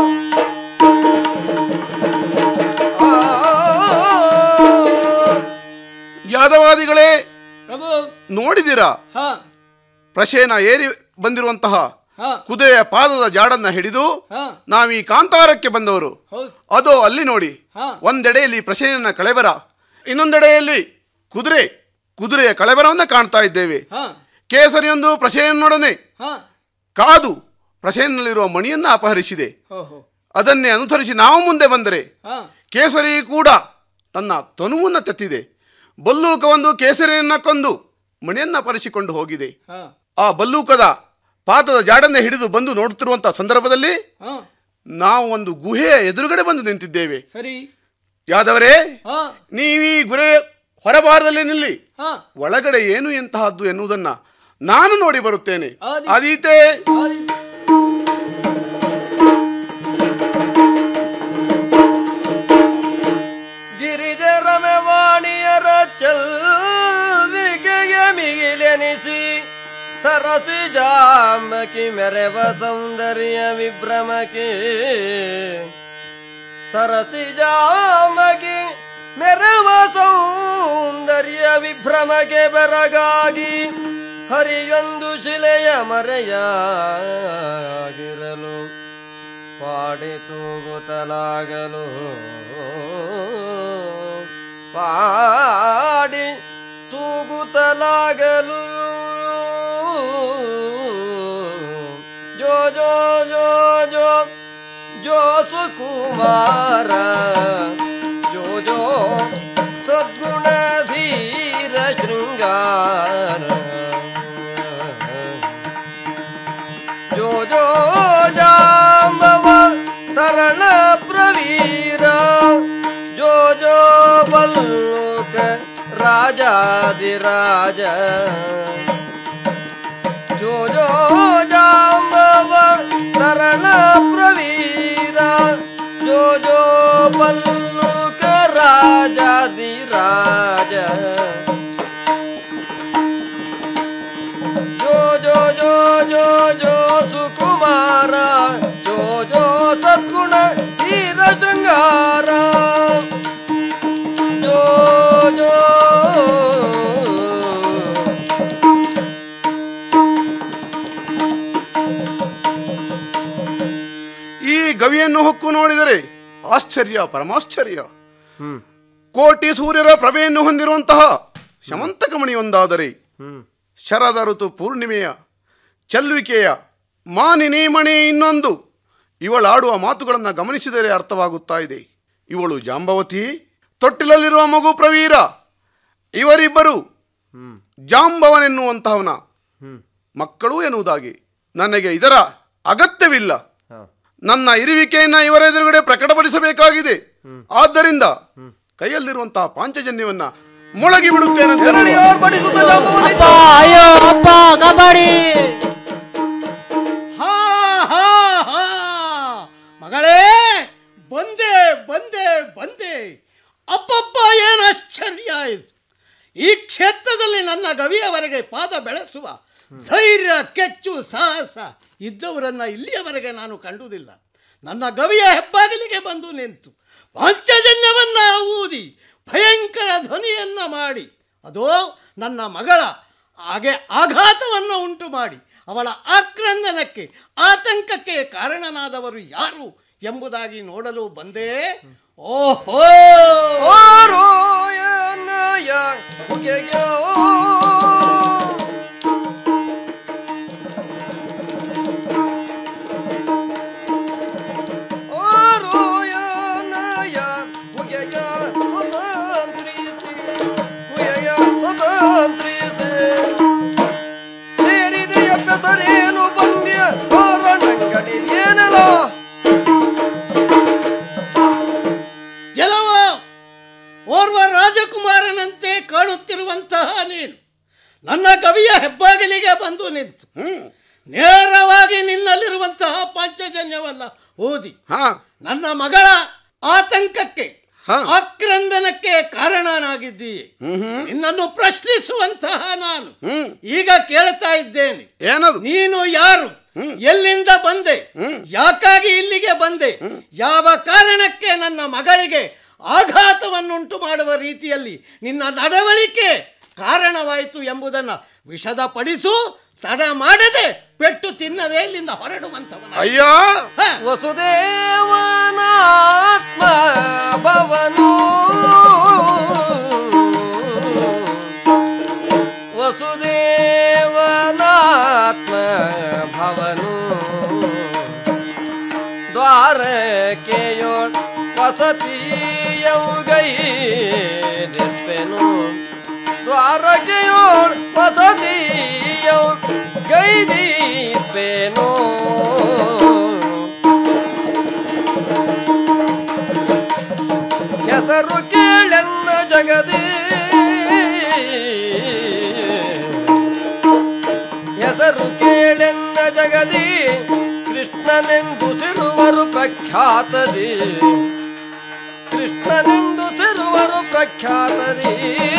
ಯಾದವಾದಿಗಳೇ ಪ್ರಭು ನೋಡಿದಿರಾ ಹಾ ಪ್ರಶೇನ ಏರಿ ಬಂದಿರುವಂತಹ ಹಾ ಕುದುರೆಯ ಪಾದದ ಜಾಡನ್ನ ಹಿಡಿದು ಹಾ ನಾವೀ ಕಾಂತಾರಕ್ಕೆ ಬಂದವರು ಹೌದು ಅದೋ ಅಲ್ಲಿ ನೋಡಿ ಹಾ ಒಂದೆಡೆಯಲ್ಲಿ ಪ್ರಶೇನನ ಕಳೆಬರ ಇನ್ನೊಂದೆಡೆಯಲ್ಲಿ ಕುದುರೆ ಕುದುರೆಯ ಕಳೆಬರವನ್ನ ಕಾಣ್ತಾ ಇದ್ದೇವೆ ಹಾ ಕೇಸರಿಯೊಂದು ಪ್ರಶೇನನೊಡನೆ ಹಾ ಕಾದು ಪ್ರಶೇನಲ್ಲಿರುವ ಮಣಿಯನ್ನ ಅಪಹರಿಸಿದೆ ಓಹೋ ಅದನ್ನೇ ಅನುಸರಿಸಿ ನಾವು ಮುಂದೆ ಬಂದರೆ ಹಾ ಕೇಸರಿ ಕೂಡ ತನ್ನ ತನುವನ್ನು ತೆತ್ತಿದೆ ಬಲ್ಲೂಕವೊಂದು ಕೇಸರಿಯನ್ನ ಕೊಂದು ಮಣಿಯನ್ನ ಅಪಹರಿಸಿಕೊಂಡು ಹೋಗಿದೆ ಹಾ ಆ ಬಲ್ಲೂಕದ ಪಾದದ ಜಾಡನ್ನೇ ಹಿಡಿದು ಬಂದು ನೋಡುತ್ತಿರುವಂತಹ ಸಂದರ್ಭದಲ್ಲಿ ಹಾ ನಾವು ಒಂದು ಗುಹೆಯ ಎದುರುಗಡೆ ಬಂದು ನಿಂತಿದ್ದೇವೆ ಸರಿ ಯಾದವರೇ ಹಾ ನೀವೀ ಗುರೆ ಹೊರಬಾರದಲ್ಲಿ ನಿಲ್ಲಿ ಹಾ ಒಳಗಡೆ ಏನು ಎಂತಹದ್ದು ಎನ್ನುವುದನ್ನ ನಾನು ನೋಡಿ ಬರುತ್ತೇನೆ ಆದಿ- ಅದೀತೆ ಗಿರಿಜರಮೆ ವಾಣಿಯರ ಚಲ್ವಿಕೆಯ ಮಿಗಿಲೆನಿಸಿ ಸರಸಿ ಜಾಮಕಿ ಮೆರೆವ ಸೌಂದರ್ಯ ವಿಭ್ರಮಕ್ಕೆ ಸರಸಿ ಜಾಮಕಿ ಮೆರವ ಸೌಂದರ್ಯ ವಿಭ್ರಮಕ್ಕೆ ಬೆರಗಾಗಿ ಹರಿಯೊಂದು ಶಿಲೆಯ ಮರೆಯಾಗಿರಲು ಪಾಡಿ ತೂಗುತ್ತಲಾಗಲು ಪಾಡಿ ತೂಗುತ್ತಲಾಗಲು ಜೋ ಜೋ ಜೋ ಜೋ ಜೋ ಸುಕುಮಾರ ಜೋ ಜೋ ಸದ್ಗುಣ ಧೀರ ಶೃಂಗಾರ ಜೋ ಜೋ ಜಾಂಬವ ತರಳ ಪ್ರವೀರ ಜೋ ಜೋ ಬಲ್ಲುಕ ರಾಜಾದಿರಾಜ ಜೋ ಜೋ ಜಾಂಬವ ತರಳ ಪ್ರವೀರ ಜೋ ಜೋ ಬಲ್ಲುಕ ರಾಜಾದಿರಾಜ ಜೋ ಜೋ ಜೋ ಜೋ ಜೋ ಸುಕುಮಾರ ಜೋ ಜೋ ಸದ್ಗುಣ ತೀರ ಶೃಂಗಾರ ಜೋ ಜೋ ಈ ಗವಿಯನ್ನು ಹೊಕ್ಕು ನೋಡಿದರೆ ಆಶ್ಚರ್ಯ ಪರಮಾಶ್ಚರ್ಯ ಕೋಟಿ ಸೂರ್ಯರ ಪ್ರಭೆಯನ್ನು ಹೊಂದಿರುವಂತಹ ಶಮಂತಕಮಣಿಯೊಂದಾದರೆ ಶರದ ಋತು ಪೂರ್ಣಿಮೆಯ ಚಲ್ವಿಕೆಯ ಮಾನಿನಿ ಮಣಿ ಇನ್ನೊಂದು ಇವಳಾಡುವ ಮಾತುಗಳನ್ನು ಗಮನಿಸಿದರೆ ಅರ್ಥವಾಗುತ್ತಾ ಇದೆ ಇವಳು ಜಾಂಬವತಿ ತೊಟ್ಟಿಲಲ್ಲಿರುವ ಮಗು ಪ್ರವೀರ ಇವರಿಬ್ಬರು ಜಾಂಬವನೆನ್ನುವಂತಹವನ ಮಕ್ಕಳು ಎನ್ನುವುದಾಗಿ ನನಗೆ ಇದರ ಅಗತ್ಯವಿಲ್ಲ ನನ್ನ ಇರುವಿಕೆಯನ್ನ ಇವರ ಎದುರುಗಡೆ ಪ್ರಕಟಪಡಿಸಬೇಕಾಗಿದೆ ಆದ್ದರಿಂದ ಕೈಯಲ್ಲಿರುವಂತಹ ಪಾಂಚಜನ್ಯವನ್ನ ಮೊಳಗಿ ಬಿಡುತ್ತೇನೆ ಅಂತ ಹೇಳುವ. ಅಯ್ಯೋ ಅಪ್ಪ ಕಬಡ್ಡಿ ಹಾ ಹಾ ಹಾ ಮಗಳೇ ಬಂದೆ ಬಂದೆ ಬಂದೆ ಅಪ್ಪಪ್ಪ ಏನು ಆಶ್ಚರ್ಯ ಇದು ಈ ಕ್ಷೇತ್ರದಲ್ಲಿ ನನ್ನ ಗವಿಯವರೆಗೆ ಪಾದ ಬೆಳೆಸುವ ಧೈರ್ಯ ಕೆಚ್ಚು ಸಾಹಸ ಇದ್ದವರನ್ನ ಇಲ್ಲಿಯವರೆಗೆ ನಾನು ಕಂಡುವುದಿಲ್ಲ ನನ್ನ ಗವಿಯ ಹೆಬ್ಬಾಗಿಲಿಗೆ ಬಂದು ನಿಂತು ಪಾಂಚಜನ್ಯವನ್ನ ಊದಿ ಭಯಂಕರ ಧ್ವನಿಯನ್ನ ಮಾಡಿ ಅದೋ ನನ್ನ ಮಗಳ ಹಾಗೆ ಆಘಾತವನ್ನು ಉಂಟು ಮಾಡಿ ಅವಳ ಆಕ್ರಂದನಕ್ಕೆ ಆತಂಕಕ್ಕೆ ಕಾರಣನಾದವರು ಯಾರು ಎಂಬುದಾಗಿ ನೋಡಲು ಬಂದೇ ಓಹೋ ಓರೋ ಹುಗೆಗೆ ಆರೋಯನಯ ಹುಗೆಯ ಸ್ವತಂತ್ರಿಸಿ ಹುಗೆಯ ಸ್ವತಂತ್ರಿಸಿ ಸೇರಿದೆಯ ಬೆಸರೇನು ಬಂದ್ಯ ಕಾರಣಂಗಡಿ ಏನಲ್ಲ ಗೆಲವ ಓರ್ವ ರಾಜಕುಮಾರನಂತೆ ಕಾಣುತ್ತಿರುವಂತಹ ನೀನು ನನ್ನ ಕವಿಯ ಹೆಬ್ಬಾಗಿಲಿಗೆ ಬಂದು ನಿಂತು ನೇರವಾಗಿ ನಿನ್ನಲ್ಲಿರುವಂತಹ ಪಾಂಚಜನ್ಯವನ್ನ ಓದಿ ನನ್ನ ಮಗಳ ಆತಂಕಕ್ಕೆ ಆಕ್ರಂದನಕ್ಕೆ ಕಾರಣನಾಗಿದ್ದೀಯೆ ನಿನ್ನನ್ನು ಪ್ರಶ್ನಿಸುವಂತಹ ನಾನು ಈಗ ಕೇಳ್ತಾ ಇದ್ದೇನೆ ಏನದು ನೀನು ಯಾರು ಎಲ್ಲಿಂದ ಬಂದೆ ಯಾಕಾಗಿ ಇಲ್ಲಿಗೆ ಬಂದೆ ಯಾವ ಕಾರಣಕ್ಕೆ ನನ್ನ ಮಗಳಿಗೆ ಆಘಾತವನ್ನುಂಟು ಮಾಡುವ ರೀತಿಯಲ್ಲಿ ನಿನ್ನ ನಡವಳಿಕೆ ಕಾರಣವಾಯಿತು ಎಂಬುದನ್ನು ವಿಷದಪಡಿಸು ತಡ ಮಾಡದೆ ಪೆಟ್ಟು ತಿನ್ನದೆ ಇಲ್ಲಿಂದ ಹೊರಡುವಂತವನ ಅಯ್ಯೋ ವಸುದೇವನಾತ್ಮ ಭವನು ವಸುದೇವನಾತ್ಮ ಭವನು ದ್ವಾರಕೆಯೋಳ್ ವಸತಿಯೌಗೈದೆಪ್ಪೆನು ದ್ವಾರಕೆಯೋಳ್ ವಸತಿಯೌ ಗೈದೀಪೇನೋ ಹೆಸರು ಕೇಳೆನ್ನ ಜಗದಿ ಹೆಸರು ಕೇಳೆನ್ನ ಜಗದಿ ಕೃಷ್ಣನೆಂದು ಸಿರುವರು ಪ್ರಖ್ಯಾತದಿ ಕೃಷ್ಣನೆಂದು ಸಿರುವರು ಪ್ರಖ್ಯಾತದಿ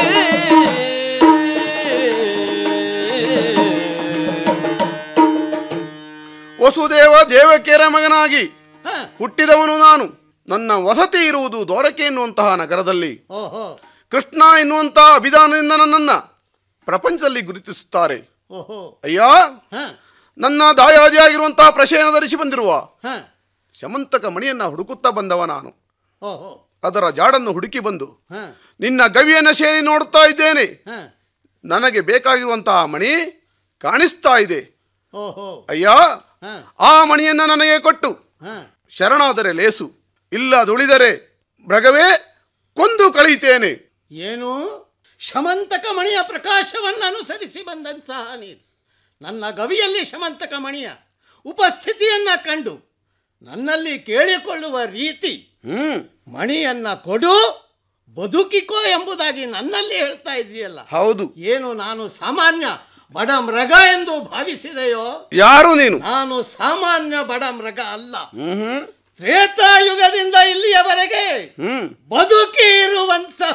ವಸುದೇವ ದೇವಕಿಯರ ಮಗನಾಗಿ ಹುಟ್ಟಿದವನು ನಾನು ನನ್ನ ವಸತಿ ಇರುವುದು ದೋರಕೆ ಎನ್ನುವಂತಹ ನಗರದಲ್ಲಿ ಓಹೋ ಕೃಷ್ಣ ಎನ್ನುವಂತಹ ಅಭಿಧಾನದಿಂದ ನನ್ನನ್ನ ಪ್ರಪಂಚದಲ್ಲಿ ಗುರುತಿಸುತ್ತಾರೆ ಓಹೋ ಅಯ್ಯ ನನ್ನ ದಾಯಾದಿಯಾಗಿರುವಂತಹ ಪ್ರಶಯನ ಧರಿಸಿ ಬಂದಿರುವ ಹ ಶಮಂತಕ ಮಣಿಯನ್ನ ಹುಡುಕುತ್ತಾ ಬಂದವ ನಾನು ಓಹೋ ಅದರ ಜಾಡನ್ನು ಹುಡುಕಿ ಬಂದು ಹ ನಿನ್ನ ಗವಿಯನ್ನು ಸೇರಿ ನೋಡುತ್ತಾ ಇದ್ದೇನೆ ಹ ನನಗೆ ಬೇಕಾಗಿರುವಂತಹ ಮಣಿ ಕಾಣಿಸ್ತಾ ಇದೆ ಓಹೋ ಅಯ್ಯ ಹ ಆ ಮಣಿಯನ್ನ ನನಗೆ ಕೊಟ್ಟು ಹ ಶರಣಾದರೆ ಲೇಸು ಇಲ್ಲ ದುಳಿದರೆ ಮೃಗವೇ ಕೊಂದು ಕಳೀತೇನೆ ಏನು ಶಮಂತಕ ಮಣಿಯ ಪ್ರಕಾಶವನ್ನು ಅನುಸರಿಸಿ ಬಂದಂತಹ ನೀನು ನನ್ನ ಗವಿಯಲ್ಲಿ ಶಮಂತಕ ಮಣಿಯ ಉಪಸ್ಥಿತಿಯನ್ನ ಕಂಡು ನನ್ನಲ್ಲಿ ಕೇಳಿಕೊಳ್ಳುವ ರೀತಿ ಮಣಿಯನ್ನ ಕೊಡು ಬದುಕಿಕೋ ಎಂಬುದಾಗಿ ನನ್ನಲ್ಲಿ ಹೇಳ್ತಾ ಇದೆಯಲ್ಲ ಹೌದು ಏನು ನಾನು ಸಾಮಾನ್ಯ ಬಡ ಮೃಗ ಎಂದು ಭಾವಿಸಿದೆಯೋ ಯಾರು ನೀನು ನಾನು ಸಾಮಾನ್ಯ ಬಡ ಮೃಗ ಅಲ್ಲ ತ್ರೇತಾಯುಗದಿಂದ ಇಲ್ಲಿಯವರೆಗೆ ಬದುಕಿ ಇರುವಂತಹ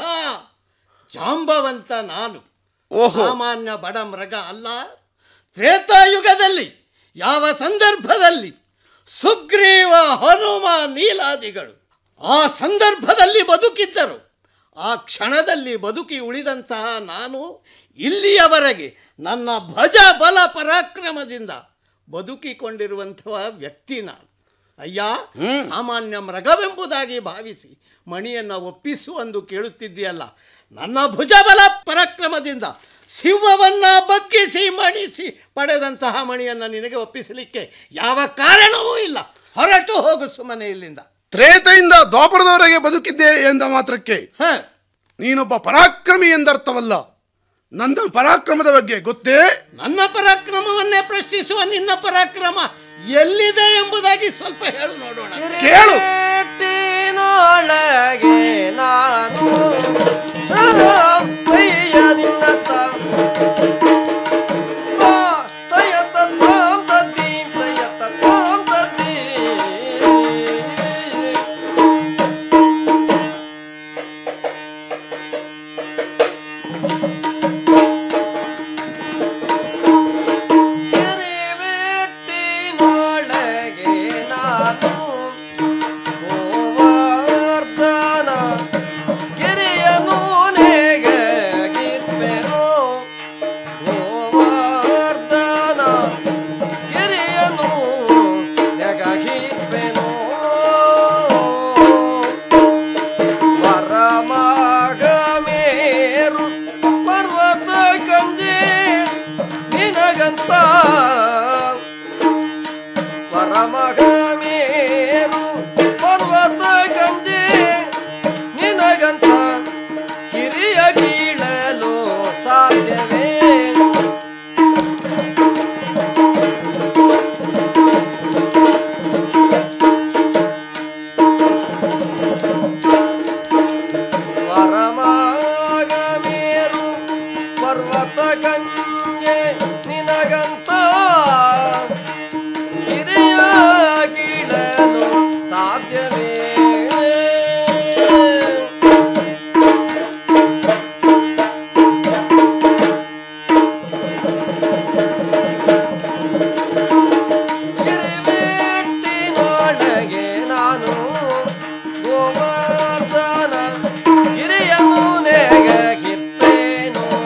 ಜಾಂಬವಂತ ನಾನು ಸಾಮಾನ್ಯ ಬಡ ಮೃಗ ಅಲ್ಲ ತ್ರೇತಾಯುಗದಲ್ಲಿ ಯಾವ ಸಂದರ್ಭದಲ್ಲಿ ಸುಗ್ರೀವ ಹನುಮ ನೀಲಾದಿಗಳು ಆ ಸಂದರ್ಭದಲ್ಲಿ ಬದುಕಿದ್ದರು ಆ ಕ್ಷಣದಲ್ಲಿ ಬದುಕಿ ಉಳಿದಂತಹ ನಾನು ಇಲ್ಲಿಯವರೆಗೆ ನನ್ನ ಭಜ ಬಲ ಪರಾಕ್ರಮದಿಂದ ಬದುಕಿಕೊಂಡಿರುವಂತಹ ವ್ಯಕ್ತಿ ನಾನು ಅಯ್ಯ ಸಾಮಾನ್ಯ ಮೃಗವೆಂಬುದಾಗಿ ಭಾವಿಸಿ ಮಣಿಯನ್ನು ಒಪ್ಪಿಸು ಎಂದು ಕೇಳುತ್ತಿದ್ದೀಯಲ್ಲ ನನ್ನ ಭುಜಬಲ ಪರಾಕ್ರಮದಿಂದ ಸಿಂಹವನ್ನ ಬಗ್ಗಿಸಿ ಮಣಿಸಿ ಪಡೆದಂತಹ ಮಣಿಯನ್ನು ನಿನಗೆ ಒಪ್ಪಿಸಲಿಕ್ಕೆ ಯಾವ ಕಾರಣವೂ ಇಲ್ಲ ಹೊರಟು ಹೋಗು ಸುಮ್ಮನೆ ಇಲ್ಲಿಂದ ತ್ರೇತೆಯಿಂದ ದ್ವಾಪರದವರೆಗೆ ಬದುಕಿದ್ದೆ ಎಂದ ಮಾತ್ರಕ್ಕೆ ನೀನೊಬ್ಬ ಪರಾಕ್ರಮಿ ಎಂದರ್ಥವಲ್ಲ ನನ್ನ ಪರಾಕ್ರಮದ ಬಗ್ಗೆ ಗೊತ್ತೇ ನನ್ನ ಪರಾಕ್ರಮವನ್ನೇ ಪ್ರಶ್ನಿಸುವ ನಿನ್ನ ಪರಾಕ್ರಮ ಎಲ್ಲಿದೆ ಎಂಬುದಾಗಿ ಸ್ವಲ್ಪ ಹೇಳು ನೋಡೋಣ ಕೇಳು ಒಳಗೆ ನಾನು ಕೈಯ ನಿನ್ನ ತಯತ ತಾಂ ತದ್ದೀಂ ತಯತ ತಾಂ ತದ್ದೀಂ ಕಿರಿವೆಟ್ಟಿನೊಳಗೆ ನಾನು ಗೋವರ್ಧನ ಗಿರಿಯನು ನೇಗೆ ಗೋವರ್ಧನ ಗಿರಿಯನು ನೆಗೆಹಿಪ್ಪೇನು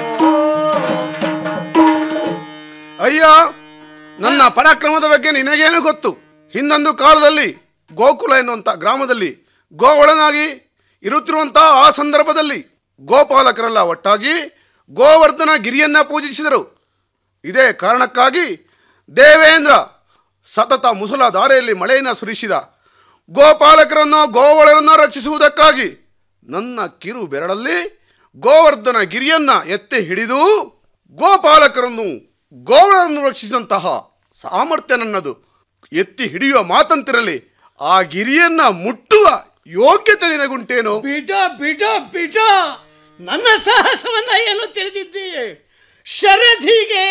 ಅಯ್ಯ ನನ್ನ ಪರಾಕ್ರಮದ ಬಗ್ಗೆ ನಿನಗೇನು ಗೊತ್ತು ಹಿಂದೊಂದು ಕಾಲದಲ್ಲಿ ಗೋಕುಲ ಎನ್ನುವಂಥ ಗ್ರಾಮದಲ್ಲಿ ಗೋವಳನಾಗಿ ಇರುತ್ತಿರುವಂತಹ ಆ ಸಂದರ್ಭದಲ್ಲಿ ಗೋಪಾಲಕರೆಲ್ಲ ಒಟ್ಟಾಗಿ ಗೋವರ್ಧನ ಗಿರಿಯನ್ನ ಪೂಜಿಸಿದರು ಇದೇ ಕಾರಣಕ್ಕಾಗಿ ದೇವೇಂದ್ರ ಸತತ ಮುಸಲ ಧಾರೆಯಲ್ಲಿ ಮಳೆಯನ್ನು ಸುರಿಸಿದ ಗೋಪಾಲಕರನ್ನು ಗೋವಳರನ್ನು ರಕ್ಷಿಸುವುದಕ್ಕಾಗಿ ನನ್ನ ಕಿರು ಬೆರಳಲ್ಲಿ ಗೋವರ್ಧನ ಗಿರಿಯನ್ನ ಎತ್ತಿ ಹಿಡಿದು ಗೋಪಾಲಕರನ್ನು ಗೋವಳರನ್ನು ರಕ್ಷಿಸಿದಂತಹ ಸಾಮರ್ಥ್ಯ ನನ್ನದು ಎತ್ತಿ ಹಿಡಿಯುವ ಮಾತಂತಿರಲಿ ಆ ಗಿರಿಯನ್ನ ಮುಟ್ಟುವ ಯೋಗ್ಯತೆ ನಿನಗುಂಟೇನೋ ಬಿಡ ಬಿಡ ಬಿಡ ನನ್ನ ಸಾಹಸವನ್ನ ಏನು ತಿಳಿದಿದ್ದೀಯೆ ಶರಧಿಗೆ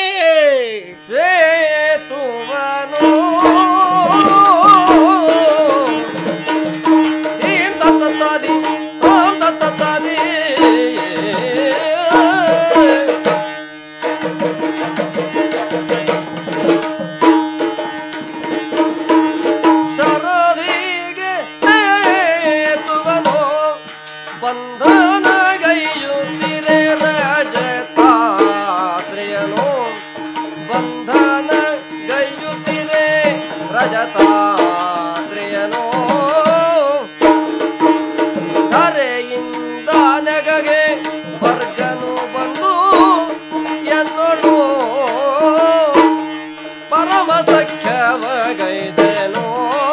ಸೇತುವನು ಹೀಂ ತತ್ತತ್ತಾದಿ ತಾಂ ತತ್ತತ್ತಾದಿ ಶರದಿಗೆ ಸೇತುವನು ಬಂಧನಗೈಯುತ್ತಿರೆ ರಜತಾತ್ರಿಯನು ಬಂಧನ ಗೈಯುತ್ತಿರೆ ರಜತಾತ್ರಿಯನು ಧರೆಯಿಂದ ನೆಗಗೆ ವರ್ಗನು ಬಂದು ಎನ್ನೋಳು ಪರಮ ಸಖ್ಯವಗೈದೆನೋ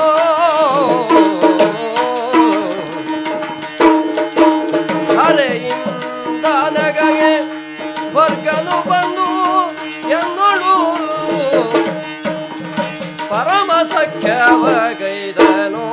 ಹರೆಯಿಂದ ನಗಗೆ ವರ್ಗನು ಬಂದು ಎನ್ನೋಳು ಪರಮ ಸಖ್ಯವಗೈದನೋ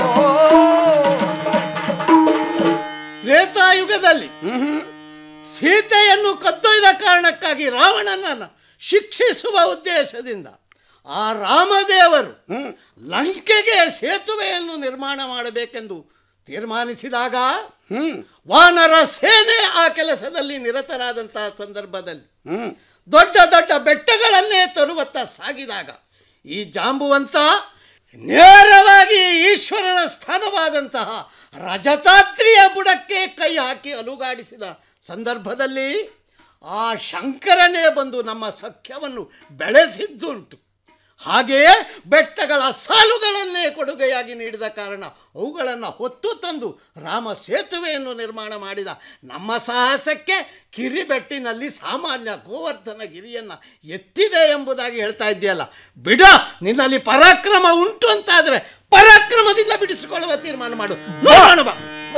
ತ್ರೇತಾಯುಗದಲ್ಲಿ ಸೀತೆಯನ್ನು ಕದ್ದೊಯ್ದ ಕಾರಣಕ್ಕಾಗಿ ರಾವಣನನ್ನು ಶಿಕ್ಷಿಸುವ ಉದ್ದೇಶದಿಂದ ಆ ರಾಮದೇವರು ಲಂಕೆಗೆ ಸೇತುವೆಯನ್ನು ನಿರ್ಮಾಣ ಮಾಡಬೇಕೆಂದು ತೀರ್ಮಾನಿಸಿದಾಗ ವಾನರ ಸೇನೆ ಆ ಕೆಲಸದಲ್ಲಿ ನಿರತರಾದಂತಹ ಸಂದರ್ಭದಲ್ಲಿ ದೊಡ್ಡ ದೊಡ್ಡ ಬೆಟ್ಟಗಳನ್ನೇ ತರುವತ್ತ ಸಾಗಿದಾಗ ಈ ಜಾಂಬುವಂತ ನೇರವಾಗಿ ಈಶ್ವರನ ಸ್ಥಾನವಾದಂತಹ ರಜತಾತ್ರಿಯ ಬುಡಕ್ಕೆ ಕೈ ಹಾಕಿ ಅಲುಗಾಡಿಸಿದ ಸಂದರ್ಭದಲ್ಲಿ ಆ ಶಂಕರನೇ ಬಂದು ನಮ್ಮ ಸಖ್ಯವನ್ನು ಬೆಳೆಸಿದ್ದುಂಟು ಹಾಗೆಯೇ ಬೆಟ್ಟಗಳ ಸಾಲುಗಳನ್ನೇ ಕೊಡುಗೆಯಾಗಿ ನೀಡಿದ ಕಾರಣ ಅವುಗಳನ್ನು ಹೊತ್ತು ತಂದು ರಾಮ ಸೇತುವೆಯನ್ನು ನಿರ್ಮಾಣ ಮಾಡಿದ ನಮ್ಮ ಸಾಹಸಕ್ಕೆ ಕಿರಿಬೆಟ್ಟಿನಲ್ಲಿ ಸಾಮಾನ್ಯ ಗೋವರ್ಧನ ಗಿರಿಯನ್ನು ಎತ್ತಿದೆ ಎಂಬುದಾಗಿ ಹೇಳ್ತಾ ಇದೆಯಲ್ಲ ಬಿಡ ನಿನ್ನಲ್ಲಿ ಪರಾಕ್ರಮ ಉಂಟು ಅಂತಾದರೆ ಪರಾಕ್ರಮದಿಂದ ಬಿಡಿಸಿಕೊಳ್ಳುವ ತೀರ್ಮಾನ ಮಾಡು ನೋಡೋಣ ಬಾ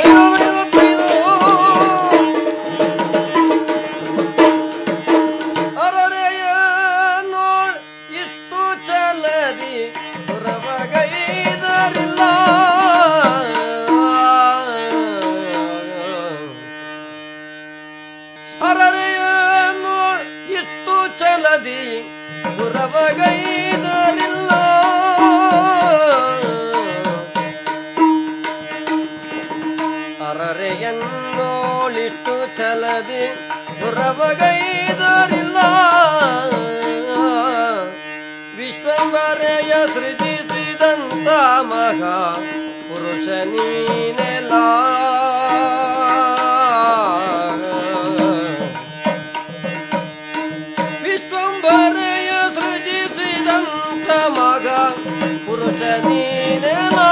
ಅರರೆಯ ನೋಳ್ ಇಷ್ಟು ಚಲದಿ ಪುರವಗೈದರಿಲ್ಲ ಅರರೆಯ ನೋಳ್ ಇಷ್ಟು ಚಲದಿ ಪುರವಗೈದರಿಲ್ಲ ಅರರೆಯನ್ನೋಳಿಟ್ಟು ಚಲದಿ ಪುರವಗೈದರಿಲ್ಲ ವಿಶ್ವಂಬರೆಯ ಸೃಜಿಸಿದಂತ ಮಗ ಪುರುಷ ನೀನೆಲ್ಲ ವಿಶ್ವಂಬರೆಯ ಸೃಜಿಸಿದಂತ ಮಗ ಪುರುಷ ನೀನೆಲ್ಲ